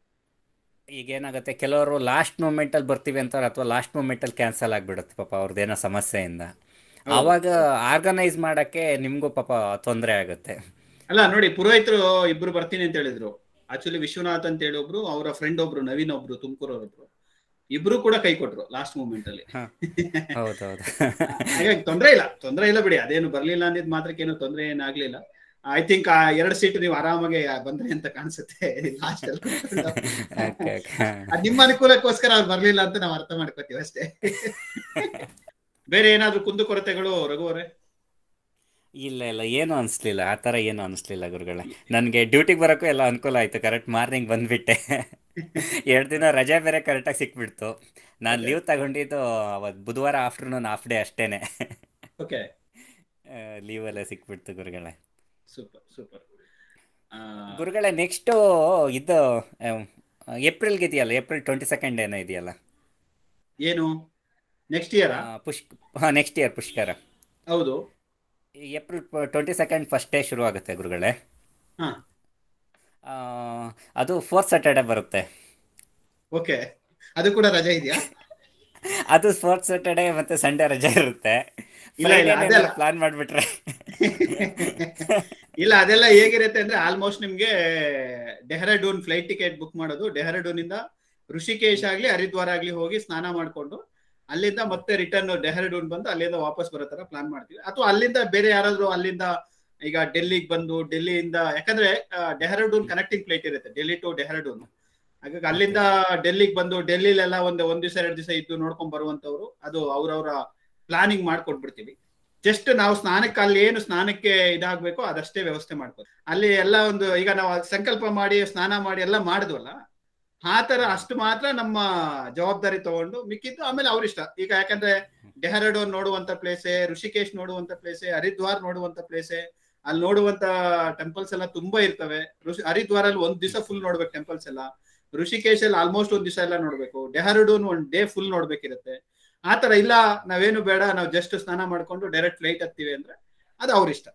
ಈಗ ಏನಾಗುತ್ತೆ ಕೆಲವರು ಲಾಸ್ಟ್ ಮೂಮೆಂಟಲ್ಲಿ ಬರ್ತೀವಿ ಅಂತಾರೆ ಅಥವಾ ಲಾಸ್ಟ್ ಮೂಮೆಂಟಲ್ಲಿ ಕ್ಯಾನ್ಸಲ್ ಆಗಿಬಿಡುತ್ತೆ ಪಾಪ ಅವ್ರದ್ದೇನೋ ಸಮಸ್ಯೆಯಿಂದ ಹೌದು. ಆವಾಗ ಆರ್ಗನೈಸ್ ಮಾಡೋಕ್ಕೆ ನಿಮಗೂ ಪಾಪ ತೊಂದರೆ ಆಗುತ್ತೆ ಅಲ್ಲ ನೋಡಿ ಪುರೋಹಿತರು ಇಬ್ರು ಬರ್ತೀನಿ ಅಂತ ಹೇಳಿದ್ರು ಆಕ್ಚುಲಿ ವಿಶ್ವನಾಥ್ ಅಂತ ಹೇಳಿ ಒಬ್ರು ಅವರ ಫ್ರೆಂಡ್ ಒಬ್ರು ನವೀನ್ ಒಬ್ರು ತುಮಕೂರವ್ರೊಬ್ರು ಇಬ್ರು ಕೂಡ ಕೈ ಕೊಟ್ರು ಲಾಸ್ಟ್ ಮೂಮೆಂಟ್ ಅಲ್ಲಿ ಹೌದೌದು ಹಾಗಾಗಿ ತೊಂದ್ರೆ ಇಲ್ಲ ತೊಂದ್ರೆ ಇಲ್ಲ ಬಿಡಿ ಅದೇನು ಬರ್ಲಿಲ್ಲ ಅಂದಿದ್ ಮಾತ್ರಕ್ಕೆ ಏನು ತೊಂದರೆ ಏನಾಗ್ಲಿಲ್ಲ ಐ ಥಿಂಕ್ ಆ ಎರಡು ಸೀಟ್ ನೀವು ಆರಾಮಾಗಿ ಬಂದ್ರಿ ಅಂತ ಕಾಣಿಸುತ್ತೆ ಲಾಸ್ಟ್ ಅಲ್ಲಿ ಓಕೆ ಓಕೆ ಅದ್ ನಿಮ್ಮ ಅನುಕೂಲಕ್ಕೋಸ್ಕರ ಅವ್ರು ಬರ್ಲಿಲ್ಲ ಅಂತ ನಾವು ಅರ್ಥ ಮಾಡ್ಕೋತೀವಿ ಅಷ್ಟೇ ಬೇರೆ ಏನಾದ್ರು ಕುಂದುಕೊರತೆಗಳು ರಘುವರೇ ಇಲ್ಲ ಇಲ್ಲ ಏನು ಅನಿಸ್ಲಿಲ್ಲ ಆ ಥರ ಏನು ಅನಿಸ್ಲಿಲ್ಲ ಗುರುಗಳೇ ನನಗೆ ಡ್ಯೂಟಿಗೆ ಬರೋಕ್ಕೂ ಎಲ್ಲ ಅನುಕೂಲ ಆಯಿತು ಕರೆಕ್ಟ್ ಮಾರ್ನಿಂಗ್ ಬಂದುಬಿಟ್ಟೆ ಎರಡು ದಿನ ರಜೆ ಬೇರೆ ಕರೆಕ್ಟಾಗಿ ಸಿಕ್ಬಿಡ್ತು ನಾನು ಲೀವ್ ತಗೊಂಡಿದ್ದು ಅವತ್ತು ಬುಧವಾರ ಆಫ್ಟರ್ನೂನ್ ಹಾಫ್ ಡೇ ಅಷ್ಟೇ ಓಕೆ ಲೀವಲ್ಲೇ ಸಿಕ್ಬಿಡ್ತು ಗುರುಗಳೇ ಸೂಪರ್ ಸೂಪರ್ ಗುರುಗಳೇ ನೆಕ್ಸ್ಟು ಇದು ಏಪ್ರಿಲ್ಗೆ ಇದೆಯಲ್ಲ ಏಪ್ರಿಲ್ ಟ್ವೆಂಟಿ ಸೆಕೆಂಡ್ ಏನೋ ಇದೆಯಲ್ಲ ಏನು ನೆಕ್ಸ್ಟ್ ಇಯರ್ ಆ, ಪುಷ್ಕ ಹಾಂ ನೆಕ್ಸ್ಟ್ ಇಯರ್ ಪುಷ್ಕರ ಹೌದು April twenty second first day ಶುರು ಆಗುತ್ತೆ ಗುರುಗಳೇ ಹಾ. ಆ, ಅದು ಫೋರ್ತ್ ಸ್ಯಾಟರ್ಡೆ ಬರುತ್ತೆ ಓಕೆ ಅದು ಕೂಡ ರಜೆ ಇದೆಯಾ ಅದು ಫೋರ್ತ್ ಸ್ಯಾಟರ್ಡೆ ಮತ್ತೆ ಸಂಡೇ ರಜೆ ಇರುತ್ತೆ ಇಲ್ಲ, ಇಲ್ಲ, ಅದೆಲ್ಲ. ಪ್ಲಾನ್ ಮಾಡಿಬಿಟ್ರೆ ಇಲ್ಲ ಅದೆಲ್ಲ ಹೇಗಿರುತ್ತೆ ಅಂದ್ರೆ ಆಲ್ಮೋಸ್ಟ್ ನಿಮ್ಗೆ ಡೆಹ್ರಾಡೂನ್ ಫ್ಲೈಟ್ ಟಿಕೆಟ್ ಬುಕ್ ಮಾಡೋದು ಡೆಹ್ರಾಡೂನ್ ಇಂದ ಋಷಿಕೇಶ್ ಆಗ್ಲಿ ಹರಿದ್ವಾರ ಆಗ್ಲಿ ಹೋಗಿ ಸ್ನಾನ ಮಾಡ್ಕೊಂಡು ಅಲ್ಲಿಂದ ಮತ್ತೆ ರಿಟರ್ನ್ ಡೆಹ್ರಾಡೂನ್ ಬಂದು ಅಲ್ಲಿಂದ ವಾಪಸ್ ಬರೋ ತರ ಪ್ಲಾನ್ ಮಾಡ್ತೀವಿ ಅಥವಾ ಅಲ್ಲಿಂದ ಬೇರೆ ಯಾರಾದ್ರೂ ಅಲ್ಲಿಂದ ಈಗ ಡೆಲ್ಲಿಗೆ ಬಂದು ಡೆಲ್ಲಿಯಿಂದ ಯಾಕಂದ್ರೆ ಡೆಹ್ರಾಡೂನ್ ಕನೆಕ್ಟಿಂಗ್ ಫ್ಲೈಟ್ ಇರುತ್ತೆ ಡೆಲ್ಲಿ ಟು ಡೆಹ್ರಾಡೂನ್ ಹಾಗಾಗಿ ಅಲ್ಲಿಂದ ಡೆಲ್ಲಿಗೆ ಬಂದು ಡೆಲ್ಲಿಲೆಲ್ಲ ಒಂದು ಒಂದ್ ದಿವಸ ಎರಡು ದಿವಸ ಇದ್ದು ನೋಡ್ಕೊಂಡ್ ಬರುವಂತವ್ರು ಅದು ಅವ್ರವ್ರ ಪ್ಲಾನಿಂಗ್ ಮಾಡ್ಕೊಟ್ಬಿಡ್ತೀವಿ ಜಸ್ಟ್ ನಾವು ಸ್ನಾನಕ್ಕೆ ಅಲ್ಲಿ ಏನು ಸ್ನಾನಕ್ಕೆ ಇದಾಗ್ಬೇಕು ಅದಷ್ಟೇ ವ್ಯವಸ್ಥೆ ಮಾಡ್ಬೋದು ಅಲ್ಲಿ ಎಲ್ಲ ಒಂದು ಈಗ ನಾವು ಸಂಕಲ್ಪ ಮಾಡಿ ಸ್ನಾನ ಮಾಡಿ ಎಲ್ಲ ಮಾಡಿದ್ವಲ್ಲ ಆ ತರ ಅಷ್ಟು ಮಾತ್ರ ನಮ್ಮ ಜವಾಬ್ದಾರಿ ತಗೊಂಡು ಮಿಕ್ಕಿದ್ದು ಆಮೇಲೆ ಅವ್ರಿಷ್ಟ ಈಗ ಯಾಕಂದ್ರೆ ಡೆಹ್ರಾಡೂನ್ ನೋಡುವಂತ ಪ್ಲೇಸೆ ಋಷಿಕೇಶ್ ನೋಡುವಂತ ಪ್ಲೇಸೆ ಹರಿದ್ವಾರ್ ನೋಡುವಂತ ಪ್ಲೇಸೆ ಅಲ್ಲಿ ನೋಡುವಂತ ಟೆಂಪಲ್ಸ್ ಎಲ್ಲ ತುಂಬಾ ಇರ್ತವೆ ಋಷಿ ಹರಿದ್ವಾರ್ ಅಲ್ಲಿ ಒಂದ್ ದಿವಸ ಫುಲ್ ನೋಡ್ಬೇಕು ಟೆಂಪಲ್ಸ್ ಎಲ್ಲ ಋಷಿಕೇಶ್ ಅಲ್ಲಿ ಆಲ್ಮೋಸ್ಟ್ ಒಂದ್ ದಿವಸ ಎಲ್ಲ ನೋಡ್ಬೇಕು ಡೆಹ್ರಾಡೂನ್ ಒಂದ್ ಡೇ ಫುಲ್ ನೋಡ್ಬೇಕಿರುತ್ತೆ ಆತರ ಇಲ್ಲ ನಾವೇನು ಬೇಡ ನಾವು ಜಸ್ಟ್ ಸ್ನಾನ ಮಾಡ್ಕೊಂಡು ಡೈರೆಕ್ಟ್ ಫ್ಲೈಟ್ ಹತ್ತೀವಿ ಅಂದ್ರೆ ಅದು ಅವ್ರ ಇಷ್ಟ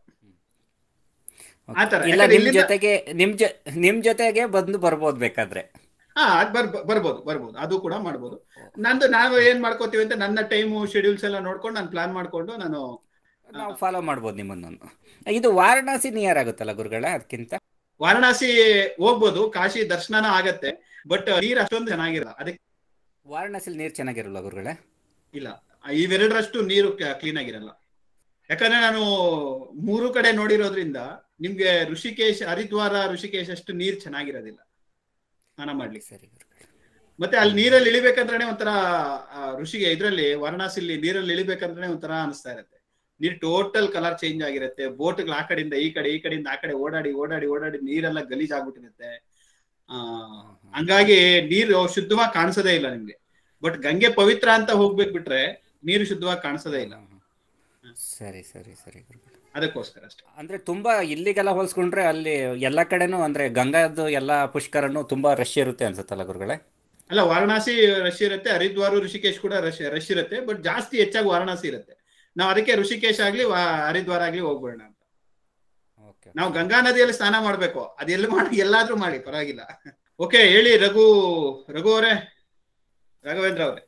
ಆ ಥರ. ಇಲ್ಲ ಯಾಕಂದ್ರೆ ನಿಮ್ ಇಲ್ಲಿಂದ- ಜೊತೆಗೆ ನಿಮ್ ಜೊ ನಿಮ್ ಜೊತೆಗೆ ಬಂದು ಬರ್ಬೋದು ಬೇಕಾದ್ರೆ ಹಾ ಅದ್ ಬರ್ ಬರ್ಬೋದು ಬರ್ಬೋದು ಅದು ಕೂಡ ಮಾಡ್ಬೋದು ನಂದು ನಾವು ಏನ್ ಮಾಡ್ಕೋತೀವಿ ಅಂತ ನನ್ನ ಟೈಮು ಶೆಡ್ಯೂಲ್ಸ್ ಎಲ್ಲ ನೋಡ್ಕೊಂಡು ನಾನು ಪ್ಲಾನ್ ಮಾಡ್ಕೊಂಡು ನಾನು ನಾವು ಫಾಲೋ ಮಾಡ್ಬೋದು ನಿಮ್ಮನ್ನು ಇದು ವಾರಣಾಸಿ ನಿಯರ್ ಆಗುತ್ತಲ್ಲ ಗುರುಗಳೇ ಅದಕ್ಕಿಂತ ವಾರಣಾಸಿ ಹೋಗ್ಬೋದು ಕಾಶಿ ದರ್ಶನನ ಆಗತ್ತೆ ಬಟ್ ನೀರ್ ಅಷ್ಟೊಂದು ಚೆನ್ನಾಗಿರಲ್ಲ ಅದಕ್ಕೆ ವಾರಣಾಸಿಲಿ ನೀರು ಚೆನ್ನಾಗಿರಲ್ಲ ಗುರುಗಳೇ ಇಲ್ಲ ಇವೆರಡರಷ್ಟು ನೀರು ಕ್ಲೀನ್ ಆಗಿರಲ್ಲ ಯಾಕಂದ್ರೆ ನಾನು ಮೂರು ಕಡೆ ನೋಡಿರೋದ್ರಿಂದ ನಿಮ್ಗೆ ಋಷಿಕೇಶ್ ಹರಿದ್ವಾರ ಋಷಿಕೇಶ್ ಅಷ್ಟು ನೀರ್ ಚೆನ್ನಾಗಿರೋದಿಲ್ಲ ಸ್ನಾನ ಮಾಡ್ಲಿಕ್ಕೆ ಸರಿ ಗುರುಗಳೇ ಮತ್ತೆ ಅಲ್ಲಿ ನೀರಲ್ಲಿ ಇಳಿಬೇಕಂದ್ರೆ ಒಂಥರ ಆ, ಋಷಿಗೆ ಇದ್ರಲ್ಲಿ ವಾರಣಾಸಿಲಿ ನೀರಲ್ಲಿ ಇಳಿಬೇಕಂದ್ರೆ ಒಂಥರ ಅನಿಸ್ತಾ ಇರುತ್ತೆ ನೀರ್ ಟೋಟಲ್ ಕಲರ್ ಚೇಂಜ್ ಆಗಿರುತ್ತೆ ಬೋಟ್ಗಳು ಆ ಕಡೆಯಿಂದ ಈ ಕಡೆ ಈ ಕಡೆಯಿಂದ ಆ ಕಡೆ ಓಡಾಡಿ ಓಡಾಡಿ ಓಡಾಡಿ ನೀರೆಲ್ಲ ಗಲೀಜ್ ಆಗ್ಬಿಟ್ಟಿರುತ್ತೆ ಆ ಹಂಗಾಗಿ ನೀರು ಶುದ್ಧವಾಗಿ ಕಾಣಿಸೋದೇ ಇಲ್ಲ ನಿಮ್ಗೆ ಬಟ್ ಗಂಗೆ ಪವಿತ್ರ ಅಂತ ಹೋಗ್ಬೇಕು ಬಿಟ್ರೆ ನೀರು ಶುದ್ಧವಾಗಿ ಕಾಣಿಸೋದೇ ಇಲ್ಲ ಸರಿ ಸರಿ ಸರಿ ಗುರುಗಳೇ ಅದಕ್ಕೋಸ್ಕರ ಅಷ್ಟೇ ಅಂದ್ರೆ ತುಂಬಾ ಇಲ್ಲಿಗೆಲ್ಲ ಹೋಲಿಸ್ಕೊಂಡ್ರೆ ಅಲ್ಲಿ ಎಲ್ಲ ಕಡೆನೂ ಅಂದ್ರೆ ಗಂಗಾದು ಎಲ್ಲ ಪುಷ್ಕರನು ತುಂಬಾ ರಶ್ ಇರುತ್ತೆ ಅನ್ಸುತ್ತಲ್ಲ ಗುರುಗಳೇ ಅಲ್ಲ ವಾರಣಾಸಿ ರಶ್ ಇರುತ್ತೆ ಹರಿದ್ವಾರ ಋಷಿಕೇಶ್ ಕೂಡ ರಶ್ ರಶ್ ಇರುತ್ತೆ ಬಟ್ ಜಾಸ್ತಿ ಹೆಚ್ಚಾಗಿ ವಾರಣಾಸಿ ಇರುತ್ತೆ ನಾವು ಅದಕ್ಕೆ ಋಷಿಕೇಶ್ ಆಗ್ಲಿ ವಾ- ಹರಿದ್ವಾರ ಆಗ್ಲಿ ಹೋಗ್ಬೇಡ ಅಂತ ಓಕೆ ನಾವು ಗಂಗಾ ನದಿಯಲ್ಲಿ ಸ್ನಾನ ಮಾಡ್ಬೇಕು ಅದೆಲ್ಲ ಮಾಡಿ ಎಲ್ಲಾದ್ರೂ ಮಾಡಿ ಪರವಾಗಿಲ್ಲ ಓಕೆ ಹೇಳಿ ರಘು ರಘು ಅವರೇ ರಾಘವೇಂದ್ರ ಅವರೇ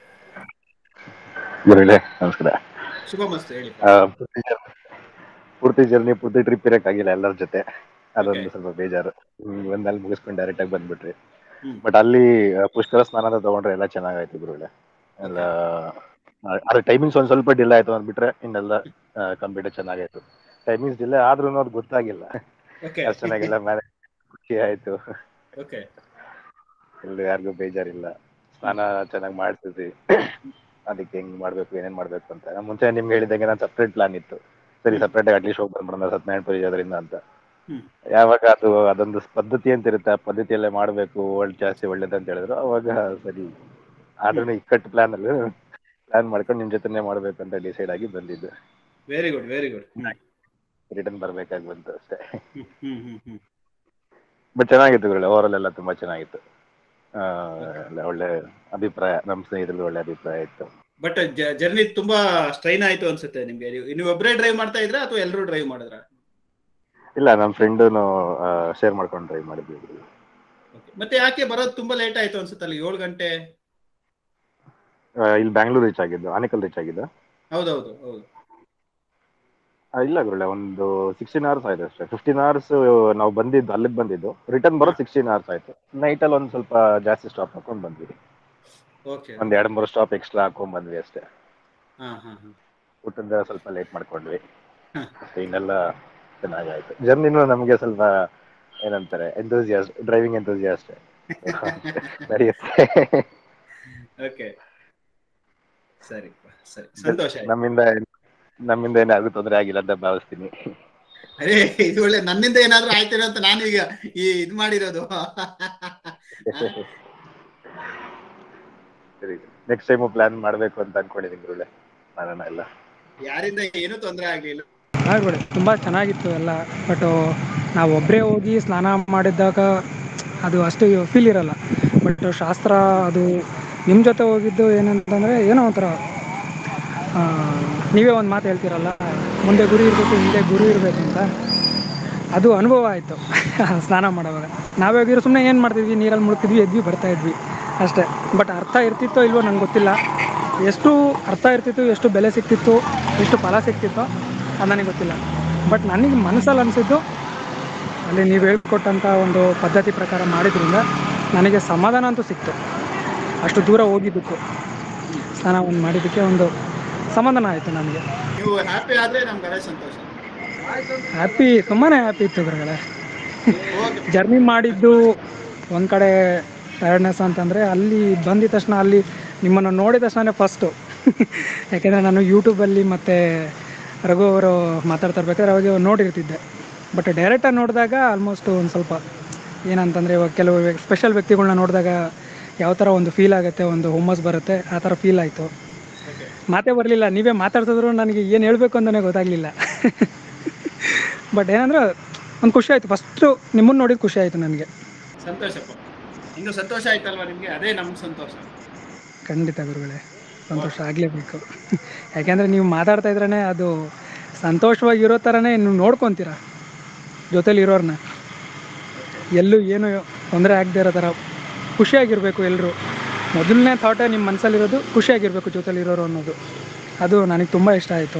ಗುರುಗಳೇ ನಮಸ್ಕಾರ ಶುಭ ಮಸ್ತ್ ಹೇಳಿ ಆ, ಪೂರ್ತಿ ಜರ್ನಿ ಪೂರ್ತಿ ಜರ್ನಿ ಪೂರ್ತಿ ಟ್ರಿಪ್ ಇರಕ್ಕಾಗಿಲ್ಲ ಎಲ್ಲರ ಜೊತೆ ಅದೊಂದು Okay. ಸ್ವಲ್ಪ ಬೇಜಾರು ಹ್ಮ್, ಒಂದಲ್ಲಿ ಮುಗಿಸ್ಕೊಂಡು ಡೈರೆಕ್ಟ್ ಆಗಿ ಬಂದ್ಬಿಟ್ರಿ ಹ್ಮ್. ಬಟ್ ಅಲ್ಲಿ ಆ, ಪುಷ್ಕರ ಸ್ನಾನ ಅಂತ ತಗೊಂಡ್ರೆ ಎಲ್ಲ ಚೆನ್ನಾಗಾಯ್ತು ಗುರುಗಳೇ ಎಲ್ಲ ಆ, ಅದ್ರ ಟೈಮಿಂಗ್ಸ್ ಒಂದ್ ಸ್ವಲ್ಪ ಡಿಲೇ ಆಯ್ತು ಅಂದ್ಬಿಟ್ರೆ ಇನ್ನೆಲ್ಲ ಕಂಪ್ಲೀಟ್ ಚೆನ್ನಾಗಾಯ್ತು ಟೈಮಿಂಗ್ಸ್ ಡಿಲೇ ಆದ್ರೂ ಅದು ಗೊತ್ತಾಗಿಲ್ಲ ಓಕೆ ಅಷ್ಟು ಚೆನ್ನಾಗಿಲ್ಲ ಮ್ಯಾನೇಜ್ ಖುಷಿ ಆಯ್ತು ಓಕೆ ಎಲ್ಲೂ ಯಾರಿಗೂ ಬೇಜಾರಿಲ್ಲ ಸ್ನಾನ ಚೆನ್ನಾಗಿ ಮಾಡ್ತಿದ್ವಿ ಅದಕ್ಕೆ ಹೆಂಗ್ ಮಾಡ್ಬೇಕು ಏನೇನ್ ಮಾಡ್ಬೇಕು ಅಂತ ನಾನ್ ಮುಂಚೆ ನಿಮ್ಗೆ ಹೇಳಿದಂಗೆ ನಾನು ಸಪ್ರೇಟ್ ಪ್ಲಾನ್ ಇತ್ತು ಸರಿ ಸಪ್ರೇಟ್ ಆಗಿ ಅಟ್ಲೀಸ್ಟ್ ಹೋಗಿ ಬಂದ್ಬಿಡೋಣ ಸತ್ಯನಾರಾಯಣ ಪೂಜೆ ಅದರಿಂದ ಅಂತ ಹ್ಮ್. ಯಾವಾಗ ಅದು ಅದೊಂದು ಪದ್ಧತಿ ಅಂತ ಇರುತ್ತೆ ಆ ಪದ್ಧತಿಯಲ್ಲೇ ಮಾಡ್ಬೇಕು ಒಳ್ಳೆ ಜಾಸ್ತಿ ಒಳ್ಳೇದು ಅಂತ ಹೇಳಿದ್ರು ಅವಾಗ ಸರಿ ಆದ್ರೂ ಇಕ್ಕಟ್ಟು ಪ್ಲಾನ್ ಅಲ್ಲಿ ಪ್ಲಾನ್ ಮಾಡ್ಕೊಂಡು ನಿಮ್ ಜೊತೆನೆ ಮಾಡ್ಬೇಕು ಅಂತ ಡಿಸೈಡ್ ಆಗಿ ಬಂದಿದ್ದು very good very good return ಬರ್ಬೇಕಾಗಿ ಬಂತು ಅಷ್ಟೇ ಹ್ಮ್ ಹ್ಮ್ ಹ್ಮ್ ಬಟ್ ಚೆನ್ನಾಗಿತ್ತು ಗುರುಗಳೇ ಓವರ್ ಎಲ್ಲ ತುಂಬಾ ಚೆನ್ನಾಗಿತ್ತು ಆ, ಎಲ್ಲ ಒಳ್ಳೆ ಅಭಿಪ್ರಾಯ ನಮ್ಮ ಸ್ನೇಹಿತರಲ್ಲಿ ಒಳ್ಳೆ ಅಭಿಪ್ರಾಯ ಇತ್ತು ಬಟ್ ಜರ್ನಿ ತುಂಬಾ ಸ್ಟ್ರೈನ್ ಆಯ್ತು ಅನ್ಸುತ್ತೆ ನಿಮ್ಗೆ ನೀವು ನೀವು ಒಬ್ಬರೇ ಡ್ರೈವ್ ಮಾಡ್ತಾ ಇದ್ರಾ ಅಥವಾ ಎಲ್ಲರೂ ಡ್ರೈವ್ ಮಾಡಿದ್ರ ಇಲ್ಲ ನಮ್ಮ ಫ್ರೆಂಡನು ಶೇರ್ ಮಾಡ್ಕೊಂಡು ಡ್ರೈವ್ ಮಾಡಿದ್ವಿ ಗುರುಗಳೇ. ಮತ್ತೆ ಯಾಕೆ ಬರೋದು ತುಂಬಾ ಲೇಟ್ ಆಯ್ತು ಅನ್ಸುತ್ತಲ್ಲ ಏಳು ಗಂಟೆ ಆ, ಇಲ್ಲಿ ಬ್ಯಾಂಗ್ಳೂರ್ ರೀಚ್ ಆಗಿದ್ದು ಆನೇಕಲ್ ರೀಚ್ ಆಗಿದ್ದು ಹೌದೌದು ಹೌದು ಆ, ಇಲ್ಲ ಗುರುಳೆ ಒಂದು ಸಿಕ್ಸ್ಟೀನ್ ಅವರ್ಸ್ ಆಯ್ತು ಅಷ್ಟೇ ಫಿಫ್ಟೀನ್ ಅವರ್ಸ್ ನಾವು ಬಂದಿದ್ದು ಅಲ್ಲಿಗೆ ಬಂದಿದ್ದು ರಿಟರ್ನ್ ಬರೋದು ಸಿಕ್ಸ್ಟೀನ್ ಅವರ್ಸ್ ಆಯ್ತು ನೈಟ್ ಅಲ್ಲಿ ಒಂದು ಸ್ವಲ್ಪ ಜಾಸ್ತಿ ಸ್ಟಾಪ್ ಹಾಕೊಂಡ್ ಬಂದ್ವಿ ಓಕೆ ಒಂದ್ ಎರಡ್ ಮೂರು ಸ್ಟಾಪ್ ಎಕ್ಸ್ಟ್ರಾ ಹಾಕೊಂಡ್ ಬಂದ್ವಿ ಅಷ್ಟೇ ಹಾ ಹಾ ಹಾ ಊಟದ ಸ್ವಲ್ಪ ಲೇಟ್ ಮಾಡ್ಕೊಂಡ್ವಿ ಹ. ಮತ್ತೆ ಇನ್ನೆಲ್ಲ ಚೆನ್ನಾಗಾಯ್ತು ಜರ್ನಿನೂ ನಮಗೆ ಸ್ವಲ್ಪ ಏನಂತಾರೆ ಎಂತೂಸಿಯಾಸ್ಟ್ ಡ್ರೈವಿಂಗ್ ಎಂತೂಸಿಯಾಸ್ಟ್ ನಡೆಯುತ್ತೆ ಓಕೆ ಸರಿ ಸರಿ ಸಂತೋಷ ಆಯ್ತು. ನಮ್ಮಿಂದ ನಮ್ಮಿಂದ ಏನಾದ್ರು ತೊಂದರೆ ಆಗಿಲ್ಲ ಅಂತ ಭಾವಿಸ್ತೀನಿ ಅರೇ ಇದು ಒಳ್ಳೆ ನನ್ನಿಂದ ಏನಾದ್ರೂ ಆಯ್ತೇನೋ ಅಂತ ನಾನು ಈಗ ಈ ಇದ್ ಮಾಡಿರೋದು ಸರಿ ನೆಕ್ಸ್ಟ್ ಟೈಮು ಪ್ಲಾನ್ ಮಾಡ್ಬೇಕು ಅಂತ ಅನ್ಕೊಂಡಿದ್ದೀನಿ ಗುರುಳೆ ಮಾಡೋಣ ಎಲ್ಲ ಯಾರಿಂದ ಏನೂ ತೊಂದರೆ ಆಗ್ಲಿಲ್ಲ ಆಗ್ಬಿಡಿ ತುಂಬ ಚೆನ್ನಾಗಿತ್ತು ಎಲ್ಲ ಬಟ್ ನಾವು ಒಬ್ಬರೇ ಹೋಗಿ ಸ್ನಾನ ಮಾಡಿದ್ದಾಗ ಅದು ಅಷ್ಟು ಫೀಲ್ ಇರಲ್ಲ ಬಟ್ ಶಾಸ್ತ್ರ ಅದು ನಿಮ್ಮ ಜೊತೆ ಹೋಗಿದ್ದು ಏನಂತಂದರೆ ಏನೋ ಒಂಥರ ಆ, ನೀವೇ ಒಂದು ಮಾತು ಹೇಳ್ತೀರಲ್ಲ ಮುಂದೆ ಗುರಿ ಇರಬೇಕು ಹಿಂದೆ ಗುರು ಇರಬೇಕು ಅಂತ ಅದು ಅನುಭವ ಆಯಿತು ಸ್ನಾನ ಮಾಡುವಾಗ ನಾವೇ ಹೋಗಿರೋ ಸುಮ್ಮನೆ ಏನು ಮಾಡ್ತಿದ್ವಿ ನೀರಲ್ಲಿ ಮುಳುಗ್ತಿದ್ವಿ ಎದ್ವಿ ಬರ್ತಾ ಇದ್ವಿ ಅಷ್ಟೇ ಬಟ್ ಅರ್ಥ ಇರ್ತಿತ್ತೋ ಇಲ್ವೋ ನಂಗೆ ಗೊತ್ತಿಲ್ಲ ಎಷ್ಟು ಅರ್ಥ ಇರ್ತಿತ್ತು ಎಷ್ಟು ಬೆಲೆ ಸಿಕ್ತಿತ್ತು ಎಷ್ಟು ಫಲ ಸಿಕ್ತಿತ್ತೋ ಅದು ನನಗೆ ಗೊತ್ತಿಲ್ಲ ಬಟ್ ನನಗೆ ಮನಸ್ಸಲ್ಲಿ ಅನಿಸಿದ್ದು ಅಲ್ಲಿ ನೀವು ಹೇಳ್ಕೊಟ್ಟಂಥ ಒಂದು ಪದ್ಧತಿ ಪ್ರಕಾರ ಮಾಡಿದ್ರಿಂದ ನನಗೆ ಸಮಾಧಾನ ಅಂತೂ ಸಿಕ್ತು ಅಷ್ಟು ದೂರ ಹೋಗಿದ್ದಕ್ಕೂ ಸ್ನಾನ ಒಂದು ಮಾಡಿದ್ದಕ್ಕೆ ಒಂದು ಸಮಾಧಾನ ಆಯಿತು ನನಗೆ ನೀವು ಹ್ಯಾಪಿ ಆದ್ರೆ ನಮ್ಗೆ ಅದೇ ಸಂತೋಷ ಹ್ಯಾಪಿ ತುಂಬಾ ಹ್ಯಾಪಿ ಇತ್ತು ಗುರುಗಳೇ ಓಕೆ ಜರ್ನಿ ಮಾಡಿದ್ದು ಒಂದು ಕಡೆ ಟಯರ್ಡ್ನೆಸ್ ಅಂತಂದರೆ ಅಲ್ಲಿ ಬಂದಿದ ತಕ್ಷಣ ಅಲ್ಲಿ ನಿಮ್ಮನ್ನು ನೋಡಿದ ತಕ್ಷಣ ಫಸ್ಟು ಯಾಕೆಂದರೆ ನಾನು ಯೂಟ್ಯೂಬಲ್ಲಿ ಮತ್ತು ರಘು ಅವರು ಮಾತಾಡ್ತಾ ಇರ್ಬೇಕಾದ್ರೆ ಅವಾಗ ನೋಡಿರ್ತಿದ್ದೆ ಬಟ್ ಡೈರೆಕ್ಟಾಗಿ ನೋಡಿದಾಗ ಆಲ್ಮೋಸ್ಟ್ ಒಂದು ಸ್ವಲ್ಪ ಏನಂತಂದರೆ ಇವಾಗ ಕೆಲವು ಸ್ಪೆಷಲ್ ವ್ಯಕ್ತಿಗಳನ್ನ ನೋಡಿದಾಗ ಯಾವ ಥರ ಒಂದು ಫೀಲ್ ಆಗುತ್ತೆ ಒಂದು ಹುಮ್ಮಸ್ ಬರುತ್ತೆ ಆ ಥರ ಫೀಲ್ ಆಯಿತು ಮಾತೇ ಬರಲಿಲ್ಲ ನೀವೇ ಮಾತಾಡ್ತಿದ್ರು ನನಗೆ ಏನು ಹೇಳಬೇಕು ಅಂತಲೇ ಗೊತ್ತಾಗಲಿಲ್ಲ ಬಟ್ ಏನಂದ್ರೆ ಒಂದು ಖುಷಿ ಆಯಿತು ಫಸ್ಟು ನಿಮ್ಮನ್ನು ನೋಡಿದ ಖುಷಿ ಆಯಿತು ನನಗೆ ಸಂತೋಷಪ್ಪ ಇನ್ನು ಸಂತೋಷ ಆಯ್ತಲ್ವಾ ನಿಮ್ಗೆ ಅದೇ ನಮ್ ಸಂತೋಷ ಖಂಡಿತ ಗುರುಗಳೇ ಸಂತೋಷ ಆಗಲೇಬೇಕು ಯಾಕೆಂದರೆ ನೀವು ಮಾತಾಡ್ತಾ ಇದ್ರೇ ಅದು ಸಂತೋಷವಾಗಿರೋ ಥರನೇ ನೀವು ನೋಡ್ಕೊತೀರ ಜೊತೇಲಿ ಇರೋರನ್ನ ಎಲ್ಲೂ ಏನು ತೊಂದರೆ ಆಗದೆ ಇರೋ ಥರ ಖುಷಿಯಾಗಿರಬೇಕು ಎಲ್ಲರೂ ಮೊದಲನೇ ಥಾಟೇ ನಿಮ್ಮ ಮನಸ್ಸಲ್ಲಿರೋದು ಖುಷಿಯಾಗಿರಬೇಕು ಜೊತೇಲಿ ಇರೋರು ಅನ್ನೋದು ಅದು ನನಗೆ ತುಂಬ ಇಷ್ಟ ಆಯಿತು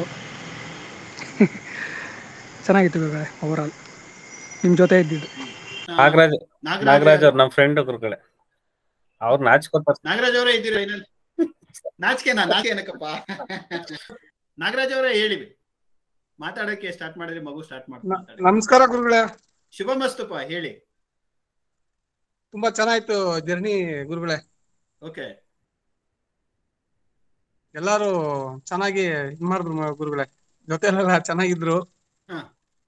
ಚೆನ್ನಾಗಿತ್ತು ಗುರುಗಳೇ ಓವರಾಲ್ ನಿಮ್ಮ ಜೊತೆ ಇದ್ದಿದ್ದು ನಾಗರಾಜ್ ನಾಗರಾಜ್ ನಾಗರಾಜ್ ಅವ್ರು ನಮ್ಮ ಫ್ರೆಂಡ್ ಗುರುಗಳೇ ಅವ್ರು ನಾಚ್ಕೋತಾರ ನಾಗರಾಜ್ ಅವರೇ ಇದ್ದೀರಾ ಏನಲ್ಲಿ ನಾಚಿಕೆನಾ ನಾಚಿಕೆ ಏನಕ್ಕಪ್ಪ ನಾಗರಾಜ್ ಅವರೇ ಹೇಳಿ ಮಾತಾಡಕ್ಕೆ ಸ್ಟಾರ್ಟ್ ಮಾಡಿದ್ರೆ ಮಗು ಸ್ಟಾರ್ಟ್ ಮಾಡ್ತಾರೆ ನಮಸ್ಕಾರ ಗುರುಗಳೇ ಶುಭ ಮಸ್ತುಪ್ಪ ಹೇಳಿ ತುಂಬಾ ಚೆನ್ನಾಯ್ತು ಜರ್ನಿ ಗುರುಗಳೇ ಓಕೆ ಎಲ್ಲಾರು ಚೆನ್ನಾಗಿ ಇದ್ ಮಾಡಿದ್ರು ಮ- ಗುರುಗಳೇ ಜೊತೆಲೆಲ್ಲ ಚೆನ್ನಾಗಿದ್ರು ಹಾ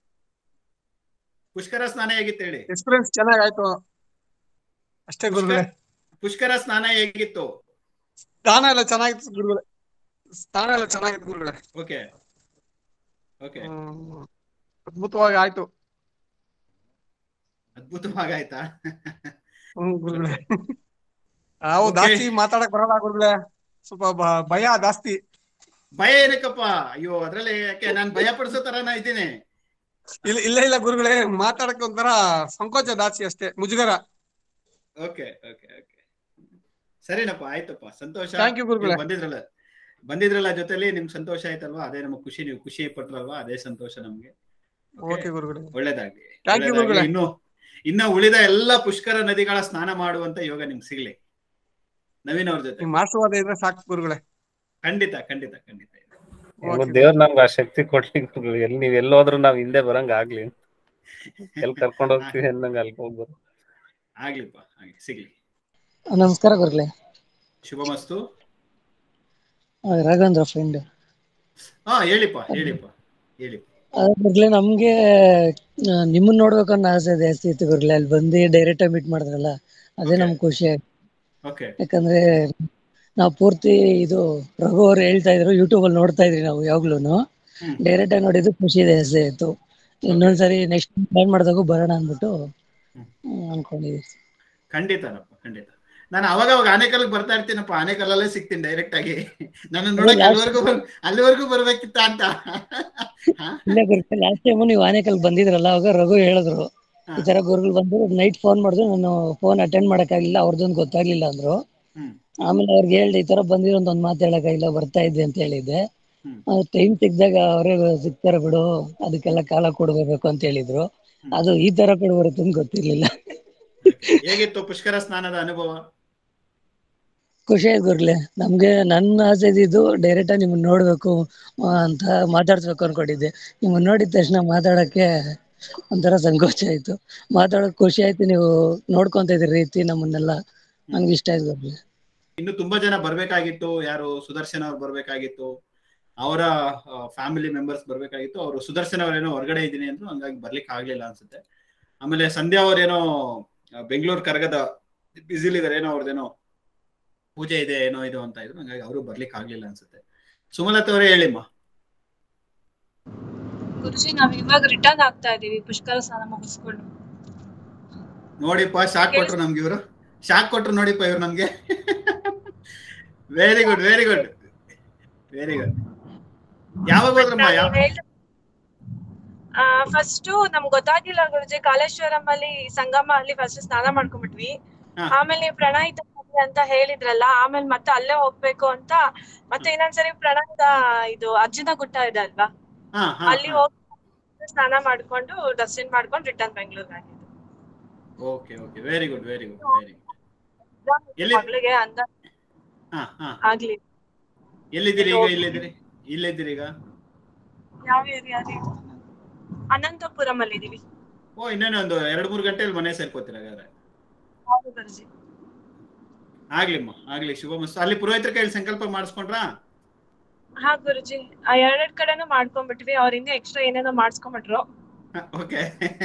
ಪುಷ್ಕರ ಸ್ನಾನ ಹೇಗಿತ್ತು ಹೇಳಿ ಎಕ್ಸ್ಪೀರಿಯನ್ಸ್ ಚೆನ್ನಾಗಾಯ್ತು ಅಷ್ಟೇ ಗುರುಗಳೇ ಪುಷ್ಕರ ಸ್ನಾನ ಹೇಗಿತ್ತು ಸ್ನಾನ ಎಲ್ಲ ಚೆನ್ನಾಗಿತ್ತು ಗುರುಗಳೇ ಸ್ನಾನ ಎಲ್ಲ ಚೆನ್ನಾಗಿತ್ತು ಗುರುಗಳೇ ಓಕೆ ಓಕೆ ಹ್ಮ್. ಅದ್ಭುತವಾಗಿ ಆಯ್ತು ಅದ್ಭುತವಾಗಿ ಆಯ್ತಾ ಹ್ಮ್ ಗುರುಗಳೇ ನಾವು Okay. ಜಾಸ್ತಿ ಮಾತಾಡಕ್ ಬರಲ್ಲ ಗುರುಗಳೇ ಸ್ವಲ್ಪ ಬ- ಭಯ ಜಾಸ್ತಿ ಭಯ ಏನಕ್ಕಪ್ಪ ಅಯ್ಯೋ ಅದ್ರಲ್ಲಿ ಯಾಕೆ ನಾನ್ ಭಯ ಪಡಿಸೋ ತರನ ಇದ್ದೀನಿ ಇಲ್ಲ ಇಲ್ಲ ಇಲ್ಲ ಗುರುಗಳೇ ಮಾತಾಡಕ್ ಒಂಥರ ಸಂಕೋಚ ಜಾಸ್ತಿ ಅಷ್ಟೇ ಮುಜುಗರ ಓಕೆ ಓಕೆ ಓಕೆ ಸರಿನಪ್ಪ ಆಯ್ತಪ್ಪ ಸಂತೋಷ Thank you, ಗುರುಗಳೇ. ನೀವು ಬಂದಿದ್ರಲ್ಲ ಬಂದಿದ್ರಲ್ಲ ಜೊತೆಲಿ ನಿಮ್ಗೆ ಸಂತೋಷ ಆಯ್ತಲ್ವಾ ಅದೇ ನಮ್ಗೆ ಖುಷಿ ನೀವು ಖುಷಿ ಪಟ್ರಲ್ವಾ ಅದೇ ಸಂತೋಷ ನಮ್ಗೆ ಓಕೆ ಗುರುಗಳೇ ಒಳ್ಳೇದಾಗ್ಲಿ Thank you, ಒಳ್ಳೇದಾಗ್ಲಿ. ಗುರುಗಳೇ. ಇನ್ನು ಇನ್ನ ಉಳಿದ ಎಲ್ಲ ಪುಷ್ಕರ ನದಿಗಳ ಸ್ನಾನ ಮಾಡುವಂತ ಯೋಗ ನಿಮ್ಗೆ ಸಿಗ್ಲಿ ನವೀನ್ ಅವ್ರ ಜೊತೆ ನಿಮ್ ಆಶೀರ್ವಾದ ಇದ್ರೆ ಸಾಕು ಗುರುಗಳೇ ಖಂಡಿತ ಖಂಡಿತ ಖಂಡಿತ Okay. ದೇವ್ರ ನಮ್ಗೆ ಆ ಶಕ್ತಿ ಕೊಡ್ಲಿ ಗುರುಗಳೇ. ಎಲ್ಲಿ ನೀವ್ ಎಲ್ಲೋದ್ರು ನಾವ್ ಹಿಂದೆ ಬರಂಗ್ ಆಗ್ಲಿ ಎಲ್ ಕರ್ಕೊಂಡ್ ಹೋಗ್ತೀವಿ ಅನ್ನಂಗ ಅಲ್ಲಿ ಹೋಗ್ಬರು ಆಗ್ಲಿಪ್ಪ ಆಗ್ಲಿ ಸಿಗ್ಲಿ ನಮಸ್ಕಾರ ಗುರುಗಳೇ ಶುಭ ಮಸ್ತು ಆ, ರಾಘವೇಂದ್ರ ಫ್ರೆಂಡ್ ಹಾ ಹೇಳಿಪ್ಪ ಹೇಳಿಪ್ಪ ಹೇಳಿ ಗುರುಗಳೇ ನಮ್ಗೆ ಆ, ನಿಮ್ಮನ್ನ ನೋಡ್ಬೇಕು ಅನ್ನೋ ಆಸೆ ಜಾಸ್ತಿ ಇತ್ತು ಗುರುಗಳೇ ಅಲ್ಲಿ ಬಂದು ಡೈರೆಕ್ಟ್ ಆಗಿ ಮೀಟ್ ಮಾಡಿದ್ರಲ್ಲ ಅದೇ ನಮ್ಗೆ ಖುಷಿ ಆಯ್ತು ಓಕೆ ಯಾಕಂದ್ರೆ ನಾವು ಪೂರ್ತಿ ಇದು ರಘು ಅವ್ರು ಹೇಳ್ತಾ ಇದ್ರು ಯೂಟ್ಯೂಬ್ ಅಲ್ಲಿ ನೋಡ್ತಾ ಇದ್ರಿ ನಾವು ಯಾವಾಗ್ಲೂನು ಡೈರೆಕ್ಟ್ ಆಗಿ ನೋಡಿದ್ದು ಖುಷಿ ಜಾಸ್ತಿ ಆಯ್ತು ಇನ್ನೊಂದ್ಸರಿ ನೆಕ್ಸ್ಟ್ ಪ್ಲಾನ್ ಮಾಡಿದಾಗೂ ಬರೋಣ ಅಂದ್ಬಿಟ್ಟು ಹ್ಮ್, ಅನ್ಕೊಂಡಿದ್ವಿ ಖಂಡಿತನಪ್ಪ ಖಂಡಿತ ನಾನು ಅವಾಗ ಅವಾಗ ಆನೆಕಲ್ಗೆ ಬರ್ತಾ ಇರ್ತೀನಪ್ಪ ಆನೆಕಲ್ಲಲ್ಲೇ ಸಿಗ್ತೀನಿ ಡೈರೆಕ್ಟ್ ಆಗಿ ನನ್ನ ನೋಡಕ್ last- ಅಲ್ಲಿವರೆಗೂ ಬರ್ ಅಲ್ಲಿವರೆಗೂ ಬರ್ಬೇಕಿತ್ತ ಅಂತ ಇಲ್ಲ ಗುರುಗಳೇ ಲಾಸ್ಟ್ ಟೈಮ್ ನೀವು ಆನೇಕಲ್ ಬಂದಿದ್ರಲ್ಲ ಅವಾಗ ರಘು ಹೇಳಿದ್ರು ಈ ತರ ಗುರುಗಳು ಬಂದು ನೈಟ್ ಫೋನ್ ಮಾಡಿದ್ರು ನಾನು ಫೋನ್ ಅಟೆಂಡ್ ಮಾಡಕ್ಕಾಗ್ಲಿಲ್ಲ ಅವ್ರದ್ದೊಂದು ಗೊತ್ತಾಗ್ಲಿಲ್ಲ ಅಂದ್ರು ಹ್ಮ್. ಆಮೇಲೆ ಅವ್ರಿಗೆ ಹೇಳ್ದೆ ಈ ತರ ಬಂದಿರೋ ಒಂದ್ ಮಾತು ಹೇಳಕ್ಕಾಗಿಲ್ಲ ಬರ್ತಾ ಇದ್ದೆ ಅಂತ ಹೇಳಿದ್ದೆ ಟೈಮ್ ಸಿಕ್ದಾಗ ಅವರೇ ಸಿಗ್ತಾರೆ ಬಿಡು ಅದಕ್ಕೆಲ್ಲ ಕಾಲ ಕೊಡ್ಬೇಕು ಅಂತ ಹೇಳಿದ್ರು ಅದು ಈ ತರ ಕೂಡ ಬರುತ್ತೆ ಅಂತ ಗೊತ್ತಿರ್ಲಿಲ್ಲ ಹೇಗಿತ್ತು ಪುಷ್ಕರ ಸ್ನಾನದ ಅನುಭವ ಖುಷಿ ಆಯ್ತು ಗುರ್ಲೆ ನಮ್ಗೆ ನನ್ನ ಆಸೆ ಇದ್ದಿದ್ದು ಡೈರೆಕ್ಟ್ ಆಗಿ ನಿಮ್ಮನ್ನ ನೋಡ್ಬೇಕು ಆ, ಅಂತ ಮಾತಾಡ್ಸ್ಬೇಕು ಅನ್ಕೊಂಡಿದ್ದೆ ನಿಮ್ಮನ್ನ ನೋಡಿದ ತಕ್ಷಣ ಮಾತಾಡಕ್ಕೆ ಒಂಥರ ಸಂಕೋಚ ಆಯ್ತು ಮಾತಾಡಕ್ ಖುಷಿ ಆಯ್ತು ನೀವು ನೋಡ್ಕೊಂತ ಇದ್ರಿ ರೀತಿ ನಮ್ಮನ್ನೆಲ್ಲ ನನ್ಗೆ ಇಷ್ಟ ಆಯ್ತು ಗುರ್ಲೆ ಇನ್ನು ತುಂಬಾ ಜನ ಬರ್ಬೇಕಾಗಿತ್ತು ಯಾರು ಸುದರ್ಶನ್ ಅವ್ರು ಬರ್ಬೇಕಾಗಿತ್ತು ಅವರ ಫ್ಯಾಮಿಲಿ ಮೆಂಬರ್ಸ್ ಬರ್ಬೇಕಾಗಿತ್ತು ಅವರು ಸುದರ್ಶನ್ ಅವರೇನೋ ಹೊರಗಡೆ ಇದ್ದೀನಿ ಅಂದ್ರು ಹಂಗಾಗಿ ಬರ್ಲಿಕ್ಕೆ ಆಗ್ಲಿಲ್ಲ ಅನ್ಸುತ್ತೆ ಆಮೇಲೆ ಸಂಧ್ಯಾ ಅವ್ರೇನೋ ಬೆಂಗಳೂರು ಕರಗದ ಬಿಸಿಲಿದ್ದಾರೆ ಏನೋ ಅವ್ರದ್ದೇನೋ ಪೂಜೆ ಇದೆ ಏನೋ ಇದು ಅಂತ ಇದ್ರು ಹಂಗಾಗಿ ಅವರು ಬರ್ಲಿಕ್ಕೆ ಆಗ್ಲಿಲ್ಲ ಅನ್ಸುತ್ತೆ ಸುಮಲತಾ ಅವರೇ ಹೇಳಿಮ್ಮ ಗುರುಜಿ ನಾವ್ ಇವಾಗ ರಿಟರ್ನ್ ಆಗ್ತಾ ಇದೀವಿ ಪುಷ್ಕರ ಸ್ನಾನ ಮುಗಿಸ್ಕೊಂಡು ನೋಡಿಪ್ಪ ಶಾಕ್ ಕೊಟ್ರು ನಮ್ಗೆ ಇವರು ಶಾಕ್ ಕೊಟ್ರು ನೋಡಿಪ್ಪ ಇವ್ರು ನಮ್ಗೆ very good very good very good ಯಾವಾಗ ಹೋದ್ರಮ್ಮ ಯಾವ ಫಸ್ಟ್ ನಮ್ಗ್ ಗೊತ್ತಾಗಿಲ್ಲ ಗುರುಜಿ ಕಾಲೇಶ್ವರಂ ಅಲ್ಲಿ ಸಂಗಮ ಅಲ್ಲಿ ಫಸ್ಟ್ ಸ್ನಾನ ಮಾಡ್ಕೊಂಡ್ಬಿಟ್ವಿ ಹಾ. ಆಮೇಲೆ ಪ್ರಣಾಯಿತ ನದಿ ಅಂತ ಹೇಳಿದ್ರಲ್ಲ ಆಮೇಲೆ ಮತ್ತೆ ಅಲ್ಲೇ ಹೋಗ್ಬೇಕು ಅಂತ ಮತ್ತೆ ಇನ್ನೊಂದ್ಸರಿ ಪ್ರಣಾಯಿತ ಇದು ಅರ್ಜುನ ಗುಟ್ಟ ಇದೆ ಅಲ್ವಾ ಹಾ ಹಾ ಅಲ್ಲಿ ಹೋಗಿ ಸ್ನಾನ ಮಾಡ್ಕೊಂಡು ದರ್ಶನ ಮಾಡ್ಕೊಂಡು ರಿಟರ್ನ್ ಬೆಂಗಳೂರಿಗೆ ಆಗಿದ್ದು okay okay very good very good very good ಎಲ್ಲಿ ಮಗಳಿಗೆ ಅಂದ ಹಾ ಹಾ ಆಗ್ಲಿ ಎಲ್ಲಿದ್ದೀರಿ ಈಗ ಇಲ್ಲಿದ್ದೀರಿ ಇಲ್ಲಿದ್ದೀರಿ ಈಗ ಯಾವ ಏರಿಯಾ ಅನಂತಪುರಂ ಅಲ್ಲಿ ಇದೀವಿ ಓ ಇನ್ನೇನು ಒಂದು ಎರಡ್ ಮೂರು ಗಂಟೆಯಲ್ಲಿ ಮನೆ ಸೇರ್ಕೋತೀರ ಹಾಗಾದ್ರೆ ಹೌದು ಗುರುಜಿ ಆಗ್ಲಿಮ್ಮ ಆಗ್ಲಿ ಶುಭ ಮಸ್ತು ಅಲ್ಲಿ ಪುರೋಹಿತರ ಕೈಲಿ ಸಂಕಲ್ಪ ಮಾಡಿಸ್ಕೊಂಡ್ರಾ ಹಾ ಗುರುಜಿ ಆ ಎರಡೆರಡ್ ಕಡೆನೂ ಮಾಡ್ಕೊಂಡ್ಬಿಟ್ವಿ ಅವ್ರಿಂದ ಎಕ್ಸ್ಟ್ರಾ ಏನೇನೋ ಮಾಡಿಸ್ಕೊಂಡ್ಬಿಟ್ರು ಓಕೆ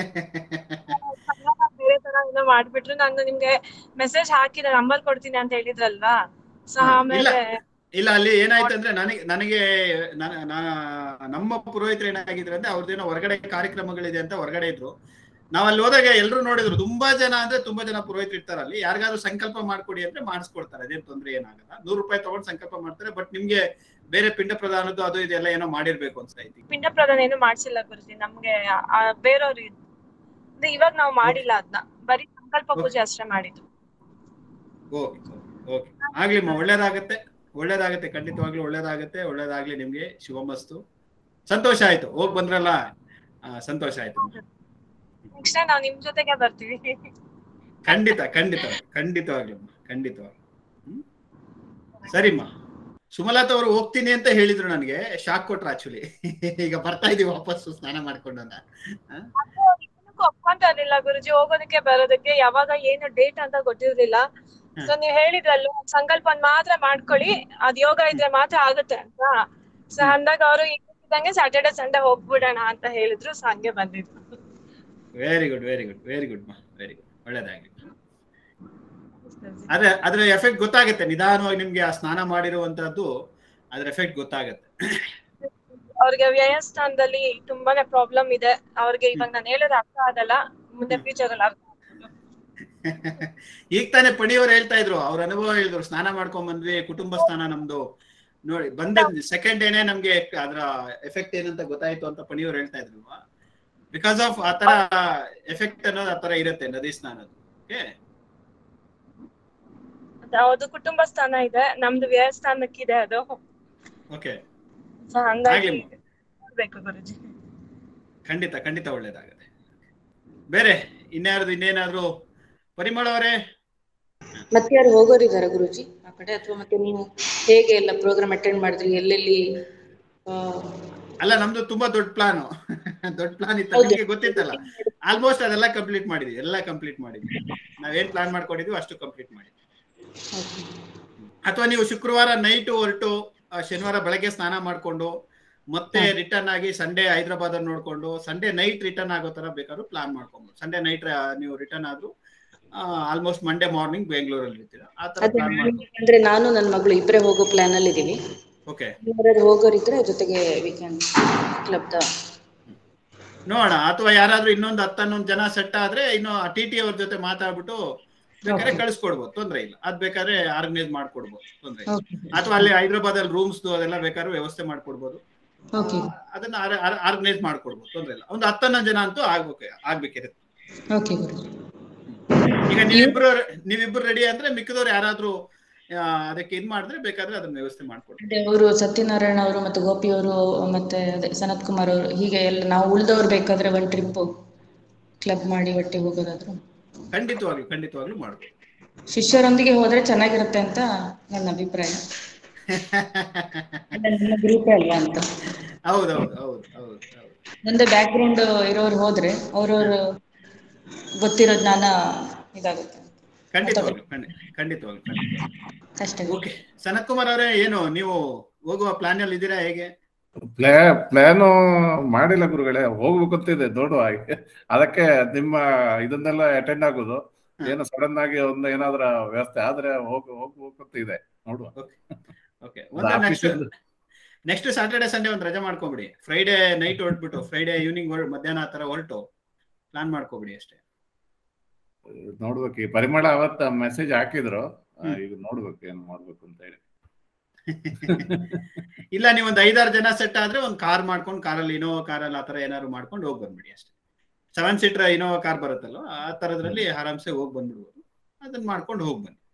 ಬೇರೆ ತರ ಏನೋ ಮಾಡ್ಬಿಟ್ರು ನಾನು ನಿಮ್ಗೆ ಮೆಸೇಜ್ ಹಾಕಿದ ನಂಬರ್ ಕೊಡ್ತೀನಿ ಅಂತ ಹೇಳಿದ್ರಲ್ವಾ ಸೊ ಇಲ್ಲ ಆಮೇಲೆ ಇಲ್ಲ ಅಲ್ಲಿ ಏನಾಯ್ತು ಅಂದ್ರೆ ನನಗೆ ನನಗೆ ನನ- ನಾ- ನಮ್ಮ ಪುರೋಹಿತರು ಏನಾಗಿದ್ರು ಅಂದ್ರೆ ಅವ್ರದ್ದೇನೋ ಹೊರಗಡೆ ಕಾರ್ಯಕ್ರಮಗಳಿದೆ ಅಂತ ಹೊರಗಡೆ ಇದ್ರು ನಾವ್ ಅಲ್ಲಿ ಹೋದಾಗ ಎಲ್ಲರೂ ನೋಡಿದ್ರು ತುಂಬಾ ಜನ ಅಂದ್ರೆ ತುಂಬಾ ಜನ ಪುರೋಹಿತರು ಇರ್ತಾರೆ ಅಲ್ಲಿ ಯಾರಿಗಾದ್ರೂ ಸಂಕಲ್ಪ ಮಾಡ್ಕೊಡಿ ಅಂದ್ರೆ ಮಾಡಿಸ್ಕೊಡ್ತಾರೆ ಅದೇನ್ ತೊಂದ್ರೆ ಏನಾಗಲ್ಲ ನೂರು ರೂಪಾಯಿ ತಗೊಂಡು ಸಂಕಲ್ಪ ಮಾಡ್ತಾರೆ ಬಟ್ ನಿಮ್ಗೆ ಬೇರೆ ಪಿಂಡ ಪ್ರದಾನದ್ದು ಅದು ಇದೆಲ್ಲ ಏನೋ ಮಾಡಿರ್ಬೇಕು ಅನ್ಸ್ತಾ ಐತಿ ಪಿಂಡ ಪ್ರದಾನ ಏನು ಮಾಡ್ಸಿಲ್ಲ ಗುರುಜಿ ನಮ್ಗೆ ಆ ಬೇರೆಯವ್ರು ಇದ್- ಅಂದ್ರೆ ಇವಾಗ ನಾವು ಮಾಡಿಲ್ಲ ಅದನ್ನ ಬರೀ ಸಂಕಲ್ಪ ಪೂಜೆ ಅಷ್ಟೇ ಮಾಡಿದ್ದು ಓಕೆ ಓಕೆ ಆಗ್ಲಿಮ್ಮ ಒಳ್ಳೇದಾಗತ್ತೆ ಒಳ್ಳೇದಾಗತ್ತೆ ಖಂಡಿತವಾಗ್ಲೂ ಒಳ್ಳೇದಾಗತ್ತೆ ಒಳ್ಳೇದಾಗ್ಲಿ ನಿಮ್ಗೆ ಶುಭಮಸ್ತು ಸಂತೋಷ ಆಯ್ತು ಹೋಗ್ ಬಂದ್ರಲ್ಲ ಆ, ಸಂತೋಷ ಆಯ್ತು ನೆಕ್ಸ್ಟ್ ಟೈಮ್ ನಾವ್ ನಿಮ್ ಜೊತೆಗೆ ಬರ್ತೀವಿ ಖಂಡಿತ ಖಂಡಿತ ಖಂಡಿತವಾಗ್ಲು ಖಂಡಿತವಾಗ್ಲು ಹ್ಮ್? ಸರಿಮ್ಮ ಸುಮಲತಾ ಅವರು ಹೋಗ್ತೀನಿ ಅಂತ ಹೇಳಿದ್ರು ನನಗೆ ಶಾಕ್ ಕೊಟ್ರು ಆಕ್ಚುಲಿ ಈಗ ಬರ್ತಾ ಇದೀವಿ ವಾಪಸ್ಸು ಸ್ನಾನ ಮಾಡ್ಕೊಂಡು ಅಂತ ಹ? ಇದಕ್ಕೂ ಒಪ್ಕೊಂತ ಇರ್ಲಿಲ್ಲ ಗುರುಜಿ ಹೋಗೋದಕ್ಕೆ ಬರೋದಕ್ಕೆ ಯಾವಾಗ ಏನು ಡೇಟ್ ಅಂತ ಗೊತ್ತಿರ್ಲಿಲ್ಲ ಸೊ ನೀವ್ ಹೇಳಿದ್ರಲ್ಲ ಸಂಕಲ್ಪ ಒಂದ್ ಮಾತ್ರ ಮಾಡ್ಕೊಳ್ಳಿ ಅದ್ ಯೋಗ ಇದ್ರೆ ಮಾತ್ರ ಆಗುತ್ತೆ ಅಂತ ಸೊ ಅಂದಾಗ ಅವರು ಇದ್ದಂಗೆ ಸ್ಯಾಟರ್ಡೆ ಸಂಡೇ ಹೋಗ್ಬಿಡೋಣ ಅಂತ ಹೇಳಿದ್ರು ಸೊ ಹಂಗೆ ಬಂದಿದ್ರು very good very good very good ಮಾ ವೆರಿ ಗುಡ್ ಒಳ್ಳೇದಾಗ್ಲಿ ಅದ್ರ ಅದ್ರ ಎಫೆಕ್ಟ್ ಗೊತ್ತಾಗುತ್ತೆ ನಿಧಾನವಾಗಿ ನಿಮ್ಗೆ ಆ ಸ್ನಾನ ಮಾಡಿರುವಂತದ್ದು ಅದ್ರ ಎಫೆಕ್ಟ್ ಗೊತ್ತಾಗುತ್ತೆ ಅವ್ರಿಗೆ ವ್ಯಯಸ್ಥಾನದಲ್ಲಿ ತುಂಬಾನೇ ಪ್ರಾಬ್ಲಮ್ ಇದೆ ಅವ್ರಿಗೆ ಇವಾಗ ನಾನು ಹೇಳೋದು ಅರ್ಥ ಆಗಲ್ಲ ಮುಂದೆ ಫ್ಯೂಚರ್ ಅಲ್ಲಿ ಅರ್ಥ ಈಗ ತಾನೇ ಪಣಿಯವ್ರು ಹೇಳ್ತಾ ಇದ್ರು ಅವ್ರ ಅನುಭವ ಹೇಳಿದ್ರು ಸ್ನಾನ ಮಾಡ್ಕೊಂಡ್ ಬಂದ್ವಿ ಕುಟುಂಬ ಸ್ಥಾನ ನಮ್ದು ನೋಡಿ ಬಂದ ಸೆಕೆಂಡ್ ಡೇನೆ ನಮ್ಗೆ ಅದ್ರ ಎಫೆಕ್ಟ್ ಏನಂತ ಗೊತ್ತಾಯ್ತು ಅಂತ ಪಣಿಯವ್ರು ಹೇಳ್ತಾ ಇದ್ರು ಬಿಕಾಸ್ ಆಫ್ ಆ ತರ ಎಫೆಕ್ಟ್ ಅನ್ನೋದು ಆ ತರ ಇರುತ್ತೆ ನದಿ ಸ್ನಾನದ್ದು ಓಕೆ ಅದು ಕುಟುಂಬ ಸ್ಥಾನ ಇದೆ ನಮ್ದು ವ್ಯಯಸ್ಥಾನಕ್ಕಿದೆ ಅದು ಓಕೆ ಸೊ ಹಂಗಾಗಿ ಆಗ್ಲಿ ನೋಡ್ಬೇಕು ಗುರುಜಿ ಖಂಡಿತ ಖಂಡಿತ ಒಳ್ಳೇದಾಗತ್ತೆ ಬೇರೆ ಇನ್ಯಾರ್ದು ಇನ್ನೇನಾದ್ರು ಪರಿಮಳ ಅವರೇ ಮತ್ತೆ ಯಾರು ಹೋಗೋರಿದಾರ ಗುರುಜಿ ಆ ಕಡೆ ಅಥವಾ ಮತ್ತೆ ನೀವು ಹೇಗೆ ಎಲ್ಲ ಪ್ರೋಗ್ರಾಮ್ ಅಟೆಂಡ್ ಮಾಡಿದ್ರಿ ಎಲ್ಲೆಲ್ಲಿ ಆ, ಅಲ್ಲ ನಮ್ದು ತುಂಬಾ ದೊಡ್ಡ ಪ್ಲಾನ್ ದೊಡ್ಡ ಪ್ಲಾನ್ ಇತ್ತು ಹೌದು. ನಿಮ್ಗೆ ಗೊತ್ತಿತ್ತಲ್ಲ ಆಲ್ಮೋಸ್ಟ್ ಅದೆಲ್ಲ ಕಂಪ್ಲೀಟ್ ಮಾಡಿದ್ವಿ ಎಲ್ಲ ಕಂಪ್ಲೀಟ್ ಮಾಡಿದ್ವಿ ನಾವೇನ್ ಪ್ಲಾನ್ ಮಾಡ್ಕೊಂಡಿದ್ವಿ ಅಷ್ಟು ಕಂಪ್ಲೀಟ್ ಮಾಡಿದ್ವಿ ಅಥವಾ ನೀವು ಶುಕ್ರವಾರ ನೈಟ್ ಹೊರಟು ಆ, ಶನಿವಾರ ಬೆಳಗ್ಗೆ ಸ್ನಾನ ಮಾಡ್ಕೊಂಡು ಮತ್ತೆ ರಿಟರ್ನ್ ಆಗಿ ಸಂಡೇ ಹೈದರಾಬಾದ್ ನೋಡ್ಕೊಂಡು ಸಂಡೇ ನೈಟ್ ರಿಟರ್ನ್ ಆಗೋ ತರ ಬೇಕಾದ್ರೂ ಪ್ಲಾನ್ ಮಾಡ್ಕೊಬೋದು ಸಂಡೇ ನೈಟ್ ನೀವು ರಿಟರ್ನ್ ಆದ್ರೂ ಆಲ್ಮೋಸ್ಟ್ ಮಂಡೇ ಮಾರ್ನಿಂಗ್ ಬೆಂಗಳೂರಲ್ಲಿ ಇರ್ತೀರಾ ಆ ತರ ಅದೇ ಪ್ಲಾನ್ ಮಾಡ್ಕೊಂಡು ಅಂದ್ರೆ ನಾನು ನನ್ನ ಮಗಳು ಇಬ್ಬರೇ ಹೋಗೋ ಪ್ಲಾನ್ ಅಲ್ಲಿ ಇದೀವಿ ಓಕೆ ಯಾರಾದ್ರು ಹೋಗೋರಿದ್ರೆ ಜೊತೆಗೆ ವೀಕೆಂಡ್ ಕ್ಲಬ್ ದ ನೋಡೋಣ ಅಥವಾ ಯಾರಾದ್ರೂ ಇನ್ನೊಂದು ಹತ್ತನ್ನೊಂದು ಜನ ಸೆಟ್ ಆದ್ರೆ ಇನ್ನು ಟಿ ಟಿ ಅವ್ರ ಜೊತೆ ಮಾತಾಡ್ಬಿಟ್ಟು ಬೇಕಾದ್ರೆ Okay. ಕಳಿಸ್ಕೊಡ್ಬೋದು ತೊಂದ್ರೆ ಇಲ್ಲ ಅದ್ ಬೇಕಾದ್ರೆ ಆರ್ಗನೈಸ್ ಮಾಡ್ಕೊಡ್ಬೋದು ತೊಂದ್ರೆ ಇಲ್ಲ Okay. ಅಥವಾ ಅಲ್ಲಿ ಹೈದರಾಬಾದ್ ಅಲ್ಲಿ ರೂಮ್ಸ್ ಅದೆಲ್ಲ ಬೇಕಾದ್ರೆ ವ್ಯವಸ್ಥೆ ಮಾಡ್ಕೊಡ್ಬೋದು ಓಕೆ ಅದನ್ನ ಆರ್ಗನೈಸ್ ಮಾಡ್ಕೊಡ್ಬೋದು ತೊಂದ್ರೆ ಇಲ್ಲ ಒಂದು ಹತ್ತನ್ನೊಂದು ಜನ ಅಂತೂ ಆಗ್ಬೇಕು ಆಗ್ಬೇಕಿರುತ್ತೆ ಓಕೆ ಗುರುಜಿ ಈಗ ನೀವಿಬ್ರು ನೀವಿಬ್ರು ರೆಡಿ ಅಂದ್ರೆ ಮಿಕ್ಕಿದವ್ರು ಯಾರಾದ್ರೂ ಆ, ಅದಕ್ಕೆ ಇದ್ ಮಾಡಿದ್ರೆ ಬೇಕಾದ್ರೆ ಅದನ್ನ ವ್ಯವಸ್ಥೆ ಮಾಡ್ಕೊಡ್ಬೋದು ಅದೇ ಅವರು ಸತ್ಯನಾರಾಯಣ ಅವರು ಮತ್ತೆ ಗೋಪಿ ಅವರು ಮತ್ತೆ ಅದೇ ಸನತ್ ಕುಮಾರ್ ಅವರು ಹೀಗೆ ಎಲ್ಲ ನಾವು ಉಳ್ದವ್ರು ಬೇಕಾದ್ರೆ ಒಂದ್ ಟ್ರಿಪ್ ಕ್ಲಬ್ ಮಾಡಿ ಒಟ್ಟಿಗೆ ಹೋಗೋದಾದ್ರು ಖಂಡಿತವಾಗ್ಲು ಖಂಡಿತವಾಗ್ಲು ಮಾಡ್ಬೋದು ಶಿಷ್ಯರೊಂದಿಗೆ ಹೋದ್ರೆ ಚೆನ್ನಾಗಿರುತ್ತೆ ಅಂತ ನನ್ನ ಅಭಿಪ್ರಾಯ ಅಲ್ಲ, ನಿಮ್ಮ ಗ್ರೂಪೇ ಅಲ್ವಾ ಅಂತ ಹೌದೌದು ಹೌದು ಹೌದು ಹೌದು ಮುಂದೆ ಬ್ಯಾಕ್ ಗ್ರೌಂಡ್ ಇರೋರು ಹೋದ್ರೆ ಅವ್ರವ್ರು ಗೊತ್ತಿರೋ ಜ್ಞಾನ ಇದಾಗುತ್ತೆ ಖಂಡಿತವಾಗ್ಲು ಖಂಡಿತ ಖಂಡಿತವಾಗ್ಲು ಖಂಡಿತವಾಗ್ಲು ಅಷ್ಟೇ ಓಕೆ ಸನತ್ ಕುಮಾರ್ ಅವರೇ ಏನು ನೀವು ಹೋಗುವ ಪ್ಲಾನ್ ಅಲ್ಲಿ ಇದ್ದೀರಾ ಹೇಗೆ ಪ್ಲೇ ಪ್ಲಾನು ಮಾಡಿಲ್ಲ ಗುರುಗಳೇ ಹೋಗ್ಬೇಕಂತಿದೆ ನೋಡುವ ಅದಕ್ಕೆ ನಿಮ್ಮ ಇದನ್ನೆಲ್ಲ ಅಟೆಂಡ್ ಆಗೋದು ಏನು ಸಡನ್ ಆಗಿ ಒಂದು ಏನಾದ್ರ ವ್ಯವಸ್ಥೆ ಆದ್ರೆ ಹೋಗ್ ಹೋಗ್ಬೇಕಂತ ಇದೆ ನೋಡುವ ಓಕೆ ಅದು ಒಂದು ನೆಕ್ಸ್ಟ್ ಆಫೀಸಿಂದ ನೆಕ್ಸ್ಟ್ ಸಾಟರ್ಡೆ ಸಂಡೇ ಒಂದು ರಜೆ ಮಾಡ್ಕೊಬಿಡಿ ಫ್ರೈಡೆ ನೈಟ್ ಹೊರಟ್ಬಿಟ್ಟು ಫ್ರೈಡೆ ಈವ್ನಿಂಗ್ ಮಧ್ಯಾಹ್ನ ಆ ತರ ಹೊರಟು ಪ್ಲಾನ್ ಮಾಡ್ಕೊಬಿಡಿ ಅಷ್ಟೇ ನೋಡ್ಬೇಕು ಈ ಪರಿಮಳ ಅವತ್ತ ಮೆಸೇಜ್ ಹಾಕಿದ್ರು ಆ, ಈಗ ನೋಡ್ಬೇಕು ಏನ್ ಮಾಡ್ಬೇಕು ಅಂತ ಹೇಳಿ ಇಲ್ಲ ನೀವು ಒಂದು ಐದಾರು ಜನ ಸೆಟ್ ಆದ್ರೆ ಒಂದು ಕಾರ್ ಮಾಡ್ಕೊಂಡು ಕಾರಲ್ಲಿ ಇನೋವಾ ಕಾರಲ್ಲಿ ಆ ತರ ಏನಾದ್ರು ಮಾಡ್ಕೊಂಡು ಹೋಗಿ ಬಂದ್ಬಿಡಿ ಅಷ್ಟೇ ಸೆವೆನ್ ಸೀಟರ್ ಇನೋವಾ ಕಾರ್ ಬರುತ್ತಲ್ಲ ಆ ತರದ್ರಲ್ಲಿ ಆರಾಮ್ಸೆ ಹೋಗಿ ಬಂದ್ಬಿಡ್ಬೋದು ಅದನ್ನ ಮಾಡ್ಕೊಂಡು ಹೋಗಿ ಬನ್ನಿ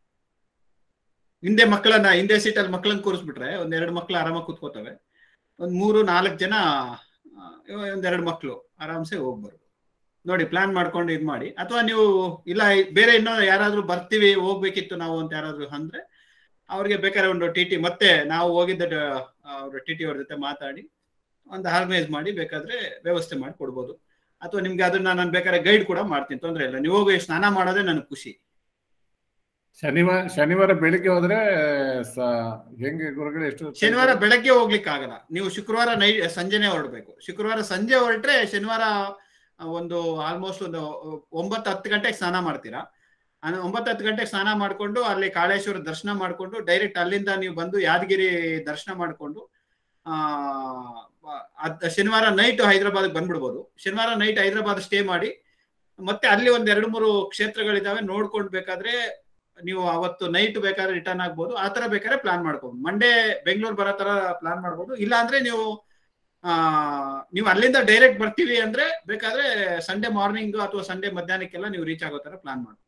ಹಿಂದೆ ಮಕ್ಕಳನ್ನ ಹಿಂದೆ ಸೀಟಲ್ಲಿ ಮಕ್ಕಳನ್ನ ಕೂರಿಸ್ಬಿಟ್ರೆ ಒಂದ್ ಎರಡು ಮಕ್ಳು ಆರಾಮಾಗಿ ಕೂತ್ಕೋತವೆ ಒಂದ್ ಮೂರು ನಾಲ್ಕು ಜನ ಆ, ಒಂದೆರಡು ಮಕ್ಳು ಆರಾಮ್ಸೆ ಹೋಗಿ ಬರ್ಬೋದು ನೋಡಿ ಪ್ಲಾನ್ ಮಾಡ್ಕೊಂಡು ಇದ್ ಮಾಡಿ ಅಥವಾ ನೀವು ಇಲ್ಲ ಬೇರೆ ಇನ್ನೂ ಯಾರಾದ್ರೂ ಬರ್ತೀವಿ ಹೋಗ್ಬೇಕಿತ್ತು ನಾವು ಅಂತ ಯಾರಾದ್ರೂ ಅಂದ್ರೆ ಅವ್ರಿಗೆ ಬೇಕಾದ್ರೆ ಒಂದು ಟಿ ಟಿ ಮತ್ತೆ ನಾವು ಹೋಗಿದ್ದ ಅವ್ರ ಟಿ ಟಿ ಅವ್ರ ಜೊತೆ ಮಾತಾಡಿ ಒಂದು ಆರ್ಗನೈಸ್ ಮಾಡಿ ಬೇಕಾದ್ರೆ ವ್ಯವಸ್ಥೆ ಮಾಡಿ ಕೊಡ್ಬೋದು ಅಥವಾ ನಿಮ್ಗೆ ಅದನ್ನ ನಾನು ಬೇಕಾದ್ರೆ ಗೈಡ್ ಕೂಡ ಮಾಡ್ತೀನಿ ತೊಂದ್ರೆ ಇಲ್ಲ ನೀವು ಹೋಗಿ ಸ್ನಾನ ಮಾಡೋದೇ ನನಗೆ ಖುಷಿ ಶನಿವಾರ ಶನಿವಾರ ಬೆಳಿಗ್ಗೆ ಹೋದ್ರೆ ಸ- ಹೆಂಗೆ ಗುರುಗಳು ಎಷ್ಟು ಶನಿವಾರ ಬೆಳಗ್ಗೆ ಹೋಗ್ಲಿಕ್ಕೆ ಆಗಲ್ಲ ನೀವು ಶುಕ್ರವಾರ ನೈ ಸಂಜೆನೆ ಹೊರಡ್ಬೇಕು ಶುಕ್ರವಾರ ಸಂಜೆ ಹೊರಟ್ರೆ ಶನಿವಾರ ಆ, ಒಂದು ಆಲ್ಮೋಸ್ಟ್ ಒಂದು ಒಂಬತ್ತು ಹತ್ತು ಗಂಟೆಗೆ ಸ್ನಾನ ಮಾಡ್ತೀರಾ ಆ, ಒಂಬತ್ತು ಹತ್ತು ಗಂಟೆಗೆ ಸ್ನಾನ ಮಾಡ್ಕೊಂಡು ಅಲ್ಲಿ ಕಾಳೇಶ್ವರ ದರ್ಶನ ಮಾಡ್ಕೊಂಡು ಡೈರೆಕ್ಟ್ ಅಲ್ಲಿಂದ ನೀವು ಬಂದು ಯಾದಗಿರಿ ದರ್ಶನ ಮಾಡ್ಕೊಂಡು ಆ ಅದ್ ಶನಿವಾರ ನೈಟ್ ಹೈದರಾಬಾದ್ ಬಂದ್ಬಿಡ್ಬೋದು ಶನಿವಾರ ನೈಟ್ ಹೈದರಾಬಾದ್ ಸ್ಟೇ ಮಾಡಿ ಮತ್ತೆ ಅಲ್ಲಿ ಒಂದ್ ಎರಡು ಮೂರು ಕ್ಷೇತ್ರಗಳಿದಾವೆ ನೋಡ್ಕೊಂಡು ಬೇಕಾದ್ರೆ ನೀವು ಅವತ್ತು ನೈಟ್ ಬೇಕಾದ್ರೆ ರಿಟರ್ನ್ ಆಗ್ಬೋದು ಆ ತರ ಬೇಕಾದ್ರೆ ಪ್ಲಾನ್ ಮಾಡ್ಬೋದು ಮಂಡೇ ಬೆಂಗಳೂರು ಬರೋ ತರ ಪ್ಲಾನ್ ಮಾಡ್ಬೋದು ಇಲ್ಲ ಅಂದ್ರೆ ನೀವು ಆ ನೀವು ಅಲ್ಲಿಂದ ಡೈರೆಕ್ಟ್ ಬರ್ತೀವಿ ಅಂದ್ರೆ ಬೇಕಾದ್ರೆ ಸಂಡೇ ಮಾರ್ನಿಂಗ್ ಅಥವಾ ಸಂಡೇ ಮಧ್ಯಾಹ್ನಕ್ಕೆಲ್ಲ ನೀವು ರೀಚ್ ಆಗೋ ತರ ಪ್ಲಾನ್ ಮಾಡಿ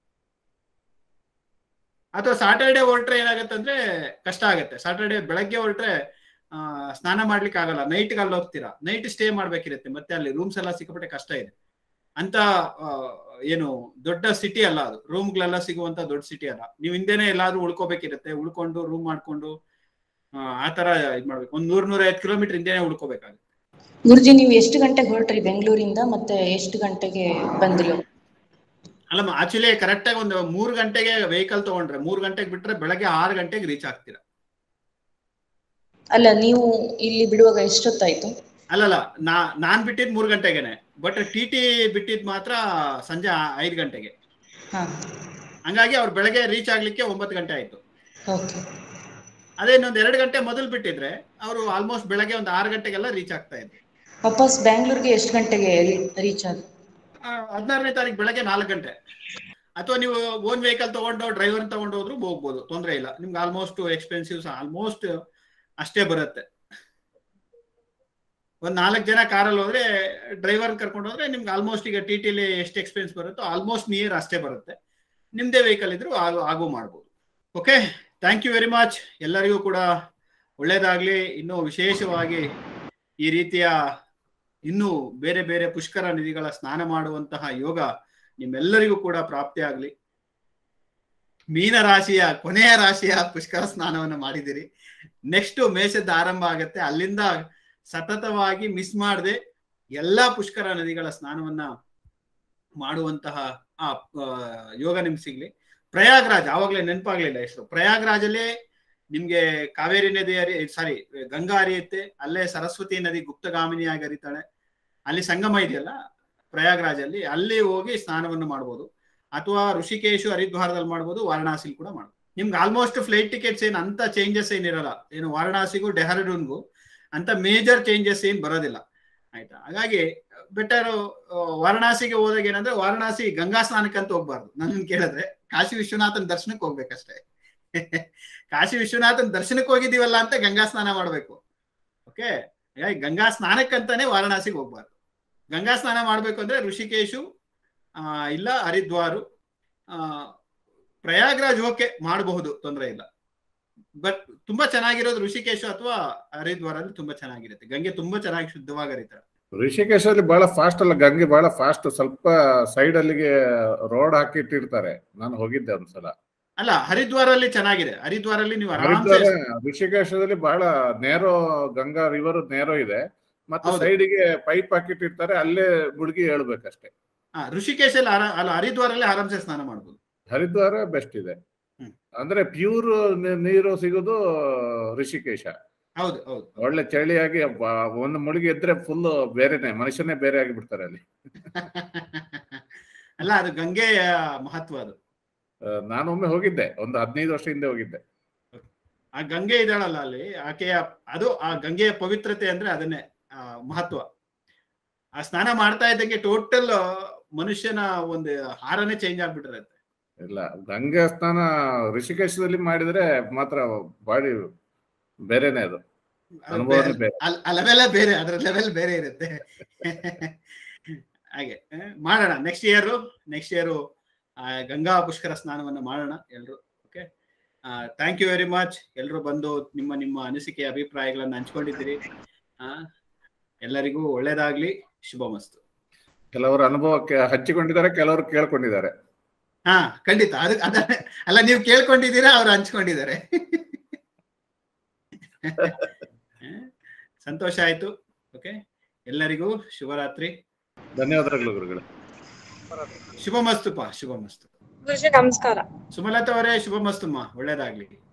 ಅಥವಾ ಸಾಟರ್ಡೆ ಹೊರಟ್ರೆ ಏನಾಗುತ್ತೆ ಅಂದ್ರೆ ಕಷ್ಟ ಆಗುತ್ತೆ ಸಾಟರ್ಡೆ ಬೆಳಗ್ಗೆ ಹೊರಟ್ರೆ ಆ ಸ್ನಾನ ಮಾಡ್ಲಿಕ್ಕೆ ಆಗಲ್ಲ ನೈಟ್ ಅಲ್ಲಿ ಹೋಗ್ತೀರಾ ನೈಟ್ ಸ್ಟೇ ಮಾಡ್ಬೇಕಿರುತ್ತೆ ಮತ್ತೆ ಅಲ್ಲಿ ರೂಮ್ಸ್ ಎಲ್ಲ ಸಿಕ್ಕಾಪಟ್ಟೆ ಕಷ್ಟ ಇದೆ ಅಂತ ಆ, ಏನು ದೊಡ್ಡ ಸಿಟಿ ಅಲ್ಲ ಅದು ರೂಮ್ಗಳೆಲ್ಲ ಸಿಗುವಂತ ದೊಡ್ಡ ಸಿಟಿ ಅಲ್ಲ ನೀವು ಹಿಂದೆನೆ ಎಲ್ಲಾದ್ರೂ ಉಳ್ಕೋಬೇಕಿರುತ್ತೆ ಉಳ್ಕೊಂಡು ರೂಮ್ ಮಾಡ್ಕೊಂಡು ಆ, ಆ ತರ ಇದ್ ಮಾಡ್ಬೇಕು ಒಂದ್ ನೂರ್ ನೂರ ಐವತ್ತು ಕಿಲೋಮೀಟರ್ ಹಿಂದೆನೆ ಉಳ್ಕೋಬೇಕಾಗುತ್ತೆ ಗುರುಜಿ ನೀವು ಎಷ್ಟು ಗಂಟೆಗೆ ಹೊರಟ್ರಿ ಬೆಂಗಳೂರಿಂದ ಮತ್ತೆ ಎಷ್ಟು ಗಂಟೆಗೆ ಬಂದ್ರಿ ಅಲ್ಲ ಆಕ್ಚುಲಿ ಕರೆಕ್ಟ್ ಆಗಿ ಒಂದು ಮೂರ್ ಗಂಟೆಗೆ ವೆಹಿಕಲ್ ತಗೊಂಡ್ರೆ ಮೂರ್ ಗಂಟೆಗೆ ಬಿಟ್ರೆ ಬೆಳಗ್ಗೆ ಆರು ಗಂಟೆಗೆ ರೀಚ್ ಆಗ್ತೀರಾ ಅಲ್ಲ ನೀವು ಇಲ್ಲಿ ಬಿಡುವಾಗ ಎಷ್ಟೊತ್ತಾಯ್ತು ಅಲ್ಲಲ್ಲ ನಾ ನಾನ್ ಬಿಟ್ಟಿದ್ ಮೂರ್ ಗಂಟೆಗೆನೆ ಬಟ್ ಟಿ ಟಿ ಬಿಟ್ಟಿದ್ ಮಾತ್ರ ಸಂಜೆ ಆ- ಐದ್ ಗಂಟೆಗೆ ಹಾ ಹಂಗಾಗಿ ಅವ್ರು ಬೆಳಗ್ಗೆ ರೀಚ್ ಆಗ್ಲಿಕ್ಕೆ ಒಂಬತ್ತು ಗಂಟೆ ಆಯ್ತು ಓಕೆ ಅದೇ ಇನ್ನೊಂದ್ ಎರಡು ಗಂಟೆ ಮೊದಲು ಬಿಟ್ಟಿದ್ರೆ ಅವರು ಆಲ್ಮೋಸ್ಟ್ ಬೆಳಗ್ಗೆ ಒಂದು ಆರು ಗಂಟೆಗೆಲ್ಲ ರೀಚ್ ಆಗ್ತಾ ಇದ್ರು ವಾಪಸ್ ಬ್ಯಾಂಗ್ಳೂರ್ಗೆ ಎಷ್ಟು ಗಂಟೆಗೆ ರೀಚ್ ಆದ ಹದಿನಾರನೇ ತಾರೀಕು ಬೆಳಗ್ಗೆ ನಾಲ್ಕು ಗಂಟೆ ಅಥವಾ ನೀವು ಓನ್ ವೆಹಿಕಲ್ ತಗೊಂಡು ಡ್ರೈವರ್ ತಗೊಂಡು ಹೋದ್ರು ಹೋಗ್ಬೋದು ತೊಂದರೆ ಇಲ್ಲ ನಿಮ್ಗೆ ಆಲ್ಮೋಸ್ಟ್ ಎಕ್ಸ್ಪೆನ್ಸಿವ್ ಆಲ್ಮೋಸ್ಟ್ ಅಷ್ಟೇ ಬರುತ್ತೆ ಒಂದ್ ನಾಲ್ಕು ಜನ ಕಾರಲ್ಲಿ ಹೋದ್ರೆ ಡ್ರೈವರ್ ಕರ್ಕೊಂಡು ಹೋದ್ರೆ ನಿಮ್ಗೆ ಆಲ್ಮೋಸ್ಟ್ ಈಗ ಟಿ ಟಿಲಿ ಎಷ್ಟು ಎಕ್ಸ್ಪೆನ್ಸ್ ಬರುತ್ತೋ ಆಲ್ಮೋಸ್ಟ್ ನಿಯರ್ ಅಷ್ಟೇ ಬರುತ್ತೆ ನಿಮ್ದೇ ವೆಹಿಕಲ್ ಇದ್ರು ಆಗು ಆಗು ಮಾಡ್ಬೋದು okay thank you very much ಎಲ್ಲರಿಗೂ ಕೂಡ ಒಳ್ಳೇದಾಗ್ಲಿ ಇನ್ನು ವಿಶೇಷವಾಗಿ ಈ ರೀತಿಯ ಇನ್ನೂ ಬೇರೆ ಬೇರೆ ಪುಷ್ಕರ ನದಿಗಳ ಸ್ನಾನ ಮಾಡುವಂತಹ ಯೋಗ ನಿಮ್ಮೆಲ್ಲರಿಗೂ ಕೂಡ ಪ್ರಾಪ್ತಿ ಆಗ್ಲಿ ಮೀನ ರಾಶಿಯ ಕೊನೆಯ ರಾಶಿಯ ಪುಷ್ಕರ ಸ್ನಾನವನ್ನು ಮಾಡಿದಿರಿ ನೆಕ್ಸ್ಟ್ ಮೇಷದ ಆರಂಭ ಆಗತ್ತೆ ಅಲ್ಲಿಂದ ಸತತವಾಗಿ ಮಿಸ್ ಮಾಡದೆ ಎಲ್ಲಾ ಪುಷ್ಕರ ನದಿಗಳ ಸ್ನಾನವನ್ನ ಮಾಡುವಂತಹ ಆ ಆ, ಯೋಗ ನಿಮ್ಗೆ ಸಿಗ್ಲಿ ಪ್ರಯಾಗ್ರಾಜ್ ಆವಾಗ್ಲೇ ನೆನಪಾಗ್ಲಿಲ್ಲ ಹೆಸರು ಪ್ರಯಾಗ್ರಾಜಲ್ಲೇ ನಿಮ್ಗೆ ಕಾವೇರಿ ನದಿ ಹರಿ ಸಾರಿ ಗಂಗಾ ಹರಿಯುತ್ತೆ ಅಲ್ಲೇ ಸರಸ್ವತಿ ನದಿ ಗುಪ್ತಗಾಮಿನಿಯಾಗಿ ಹರಿತಾಳೆ ಅಲ್ಲಿ ಸಂಗಮ ಇದೆಯಲ್ಲ ಪ್ರಯಾಗ್ರಾಜಲ್ಲಿ ಅಲ್ಲಿ ಹೋಗಿ ಸ್ನಾನವನ್ನು ಮಾಡ್ಬೋದು ಅಥವಾ ಋಷಿಕೇಶು ಹರಿದ್ವಾರದಲ್ಲಿ ಮಾಡ್ಬೋದು ವಾರಣಾಸಿಲಿ ಕೂಡ ಮಾಡ್ಬೋದು ನಿಮ್ಗೆ ಆಲ್ಮೋಸ್ಟ್ ಫ್ಲೈಟ್ ಟಿಕೆಟ್ಸ್ ಏನು ಅಂತ ಚೇಂಜಸ್ ಏನಿರಲ್ಲ ಏನು ವಾರಣಾಸಿಗೂ ಡೆಹ್ರಾಡೂನ್ಗೂ ಅಂತ ಮೇಜರ್ ಚೇಂಜಸ್ ಏನ್ ಬರೋದಿಲ್ಲ ಆಯ್ತಾ ಹಾಗಾಗಿ ಬೆಟರ್ ವಾರಣಾಸಿಗೆ ಹೋದಾಗ ಏನಂದ್ರೆ ವಾರಣಾಸಿ ಗಂಗಾ ಸ್ನಾನಕ್ಕಂತ ಹೋಗ್ಬಾರ್ದು ನನ್ನ ಕೇಳಿದ್ರೆ ಕಾಶಿ ವಿಶ್ವನಾಥನ್ ದರ್ಶನಕ್ಕೆ ಹೋಗ್ಬೇಕಷ್ಟೇ ಕಾಶಿ ವಿಶ್ವನಾಥನ್ ದರ್ಶನಕ್ಕೆ ಹೋಗಿದೀವಲ್ಲ ಅಂತ ಗಂಗಾ ಸ್ನಾನ ಮಾಡ್ಬೇಕು ಓಕೆ ಹಾಗಾಗಿ ಗಂಗಾ ಸ್ನಾನಕ್ಕಂತಾನೆ ವಾರಣಾಸಿಗೆ ಹೋಗ್ಬಾರ್ದು ಗಂಗಾ ಸ್ನಾನ ಮಾಡ್ಬೇಕು ಅಂದ್ರೆ ಋಷಿಕೇಶು ಆ, ಇಲ್ಲ ಹರಿದ್ವಾರು ಆ, ಪ್ರಯಾಗ್ರಾಜ್ ಓಕೆ ಮಾಡಬಹುದು ತೊಂದರೆ ಇಲ್ಲ ಬಟ್ ತುಂಬಾ ಚೆನ್ನಾಗಿರೋದು ಋಷಿಕೇಶು ಅಥವಾ ಹರಿದ್ವಾರಲ್ಲಿ ತುಂಬಾ ಚೆನ್ನಾಗಿರುತ್ತೆ ಗಂಗೆ ತುಂಬಾ ಚೆನ್ನಾಗಿ ಶುದ್ಧವಾಗಿ ಹರಿತಾರೆ ಋಷಿಕೇಶಲ್ಲಿ ಬಹಳ ಫಾಸ್ಟ್ ಅಲ್ಲ ಗಂಗೆ ಬಹಳ ಫಾಸ್ಟ್ ಸ್ವಲ್ಪ ಸೈಡ್ ಅಲ್ಲಿಗೆ ರೋಡ್ ಹಾಕಿಟ್ಟಿರ್ತಾರೆ ನಾನು ಹೋಗಿದ್ದೆ ಒಂದ್ಸಲ ಅಲ್ಲ ಹರಿದ್ವಾರಲ್ಲಿ ಚೆನ್ನಾಗಿದೆ ಹರಿದ್ವಾರಲ್ಲಿ ನೀವು ಆರಾಮ್ಸೆ ಹರಿದ್ವಾರ ಋಷಿಕೇಶದಲ್ಲಿ ಬಹಳ ನೇರೋ ಗಂಗಾ ರಿವರ್ ನೇರೋ ಇದೆ ಮತ್ತೆ ಹೌದು. ಸೈಡಿಗೆ ಪೈಪ್ ಹಾಕಿಟ್ಟಿರ್ತಾರೆ ಅಲ್ಲೇ ಮುಳುಗಿ ಹೇಳ್ಬೇಕಷ್ಟೇ ಹಾ ಋಷಿಕೇಶಲ್ಲಿ ಆರಾ- ಅಲ್ಲ ಹರಿದ್ವಾರಲ್ಲಿ ಆರಾಮ್ಸೆ ಸ್ನಾನ ಮಾಡ್ಬೋದು ಹರಿದ್ವಾರ ಬೆಸ್ಟ್ ಇದೆ ಅಂದ್ರೆ ಪ್ಯೂರ್ ನೀರು ಸಿಗೋದು ಋಷಿಕೇಶ ಹೌದು ಹೌದು ಒಳ್ಳೆ ಚಳಿಯಾಗಿ ಬ- ಒಂದು ಮುಳುಗಿ ಎದ್ರೆ ಫುಲ್ ಬೇರೆನೆ ಮನುಷ್ಯನೇ ಬೇರೆ ಆಗಿ ಬಿಡ್ತಾರೆ ಅಲ್ಲಿ ಅಲ್ಲ ಅದು ಗಂಗೆಯ ಮಹತ್ವ ಅದು ಆ, ನಾನು ಒಮ್ಮೆ ಹೋಗಿದ್ದೆ ಒಂದು ಹದಿನೈದು ವರ್ಷ ಹಿಂದೆ ಹೋಗಿದ್ದೆ ಆ ಗಂಗೆ ಇದ್ದಾಳಲ್ಲ ಅಲ್ಲಿ ಆಕೆಯ ಅದು ಆ ಗಂಗೆಯ ಪವಿತ್ರತೆ ಅಂದ್ರೆ ಅದನ್ನೇ ಆ ಮಹತ್ವ ಆ ಸ್ನಾನ ಮಾಡ್ತಾ ಇದ್ದಂಗೆ ಟೋಟಲ್ ಮನುಷ್ಯನ ಒಂದು ಹಾರನೇ ಚೇಂಜ್ ಆಗ್ಬಿಟ್ಟಿರತ್ತೆ ಇಲ್ಲ ಗಂಗೆ ಸ್ನಾನ ಋಷಿಕೇಶದಲ್ಲಿ ಮಾಡಿದ್ರೆ ಮಾತ್ರ ಬಾಡಿ ಬೇರೆನೆ ಅದು ಅದು ಅನುಭವನೇ ಬೇರೆ- ಬೇರೆ ಅಲ್- ಆ ಲೆವೆಲ್ ಬೇರೆ ಅದ್ರ ಲೆವೆಲ್ ಬೇರೆ ಇರುತ್ತೆ ಹಾಗೆ ಆ, ಮಾಡೋಣ next year next year Ganga Pushkara ಸ್ನಾನವನ್ನ ಮಾಡೋಣ ಎಲ್ರು okay thank you very much ಎಲ್ರು ಬಂದು ನಿಮ್ಮ ನಿಮ್ಮ ಅನಿಸಿಕೆ ಅಭಿಪ್ರಾಯಗಳನ್ನ ಹಂಚ್ಕೊಂಡಿದ್ದೀರಿ ಆ, ಎಲ್ಲರಿಗೂ ಒಳ್ಳೇದಾಗ್ಲಿ ಶುಭ ಮಸ್ತು ಕೆಲವರು ಅನುಭವಕ್ಕೆ ಹಂಚಿಕೊಂಡಿದ್ದಾರೆ ಕೆಲವರು ಕೇಳ್ಕೊಂಡಿದ್ದಾರೆ ಹಾ ಖಂಡಿತ ಅದು ಅದ ಅಲ್ಲ ನೀವು ಕೇಳ್ಕೊಂಡಿದ್ದೀರಾ ಅವ್ರು ಹಂಚ್ಕೊಂಡಿದ್ದಾರೆ ಸಂತೋಷ ಆಯ್ತು ಓಕೆ ಎಲ್ಲರಿಗೂ ಶುಭರಾತ್ರಿ ಧನ್ಯವಾದಗಳು ಗುರುಗಳೇ ಶುಭ ಮಸ್ತುಪ್ಪ ಶುಭ ಮಸ್ತು ಗುರುಜಿ ನಮಸ್ಕಾರ ಸುಮಲತಾ ಅವರೇ ಶುಭ ಮಸ್ತುಮ್ಮ ಒಳ್ಳೇದಾಗ್ಲಿ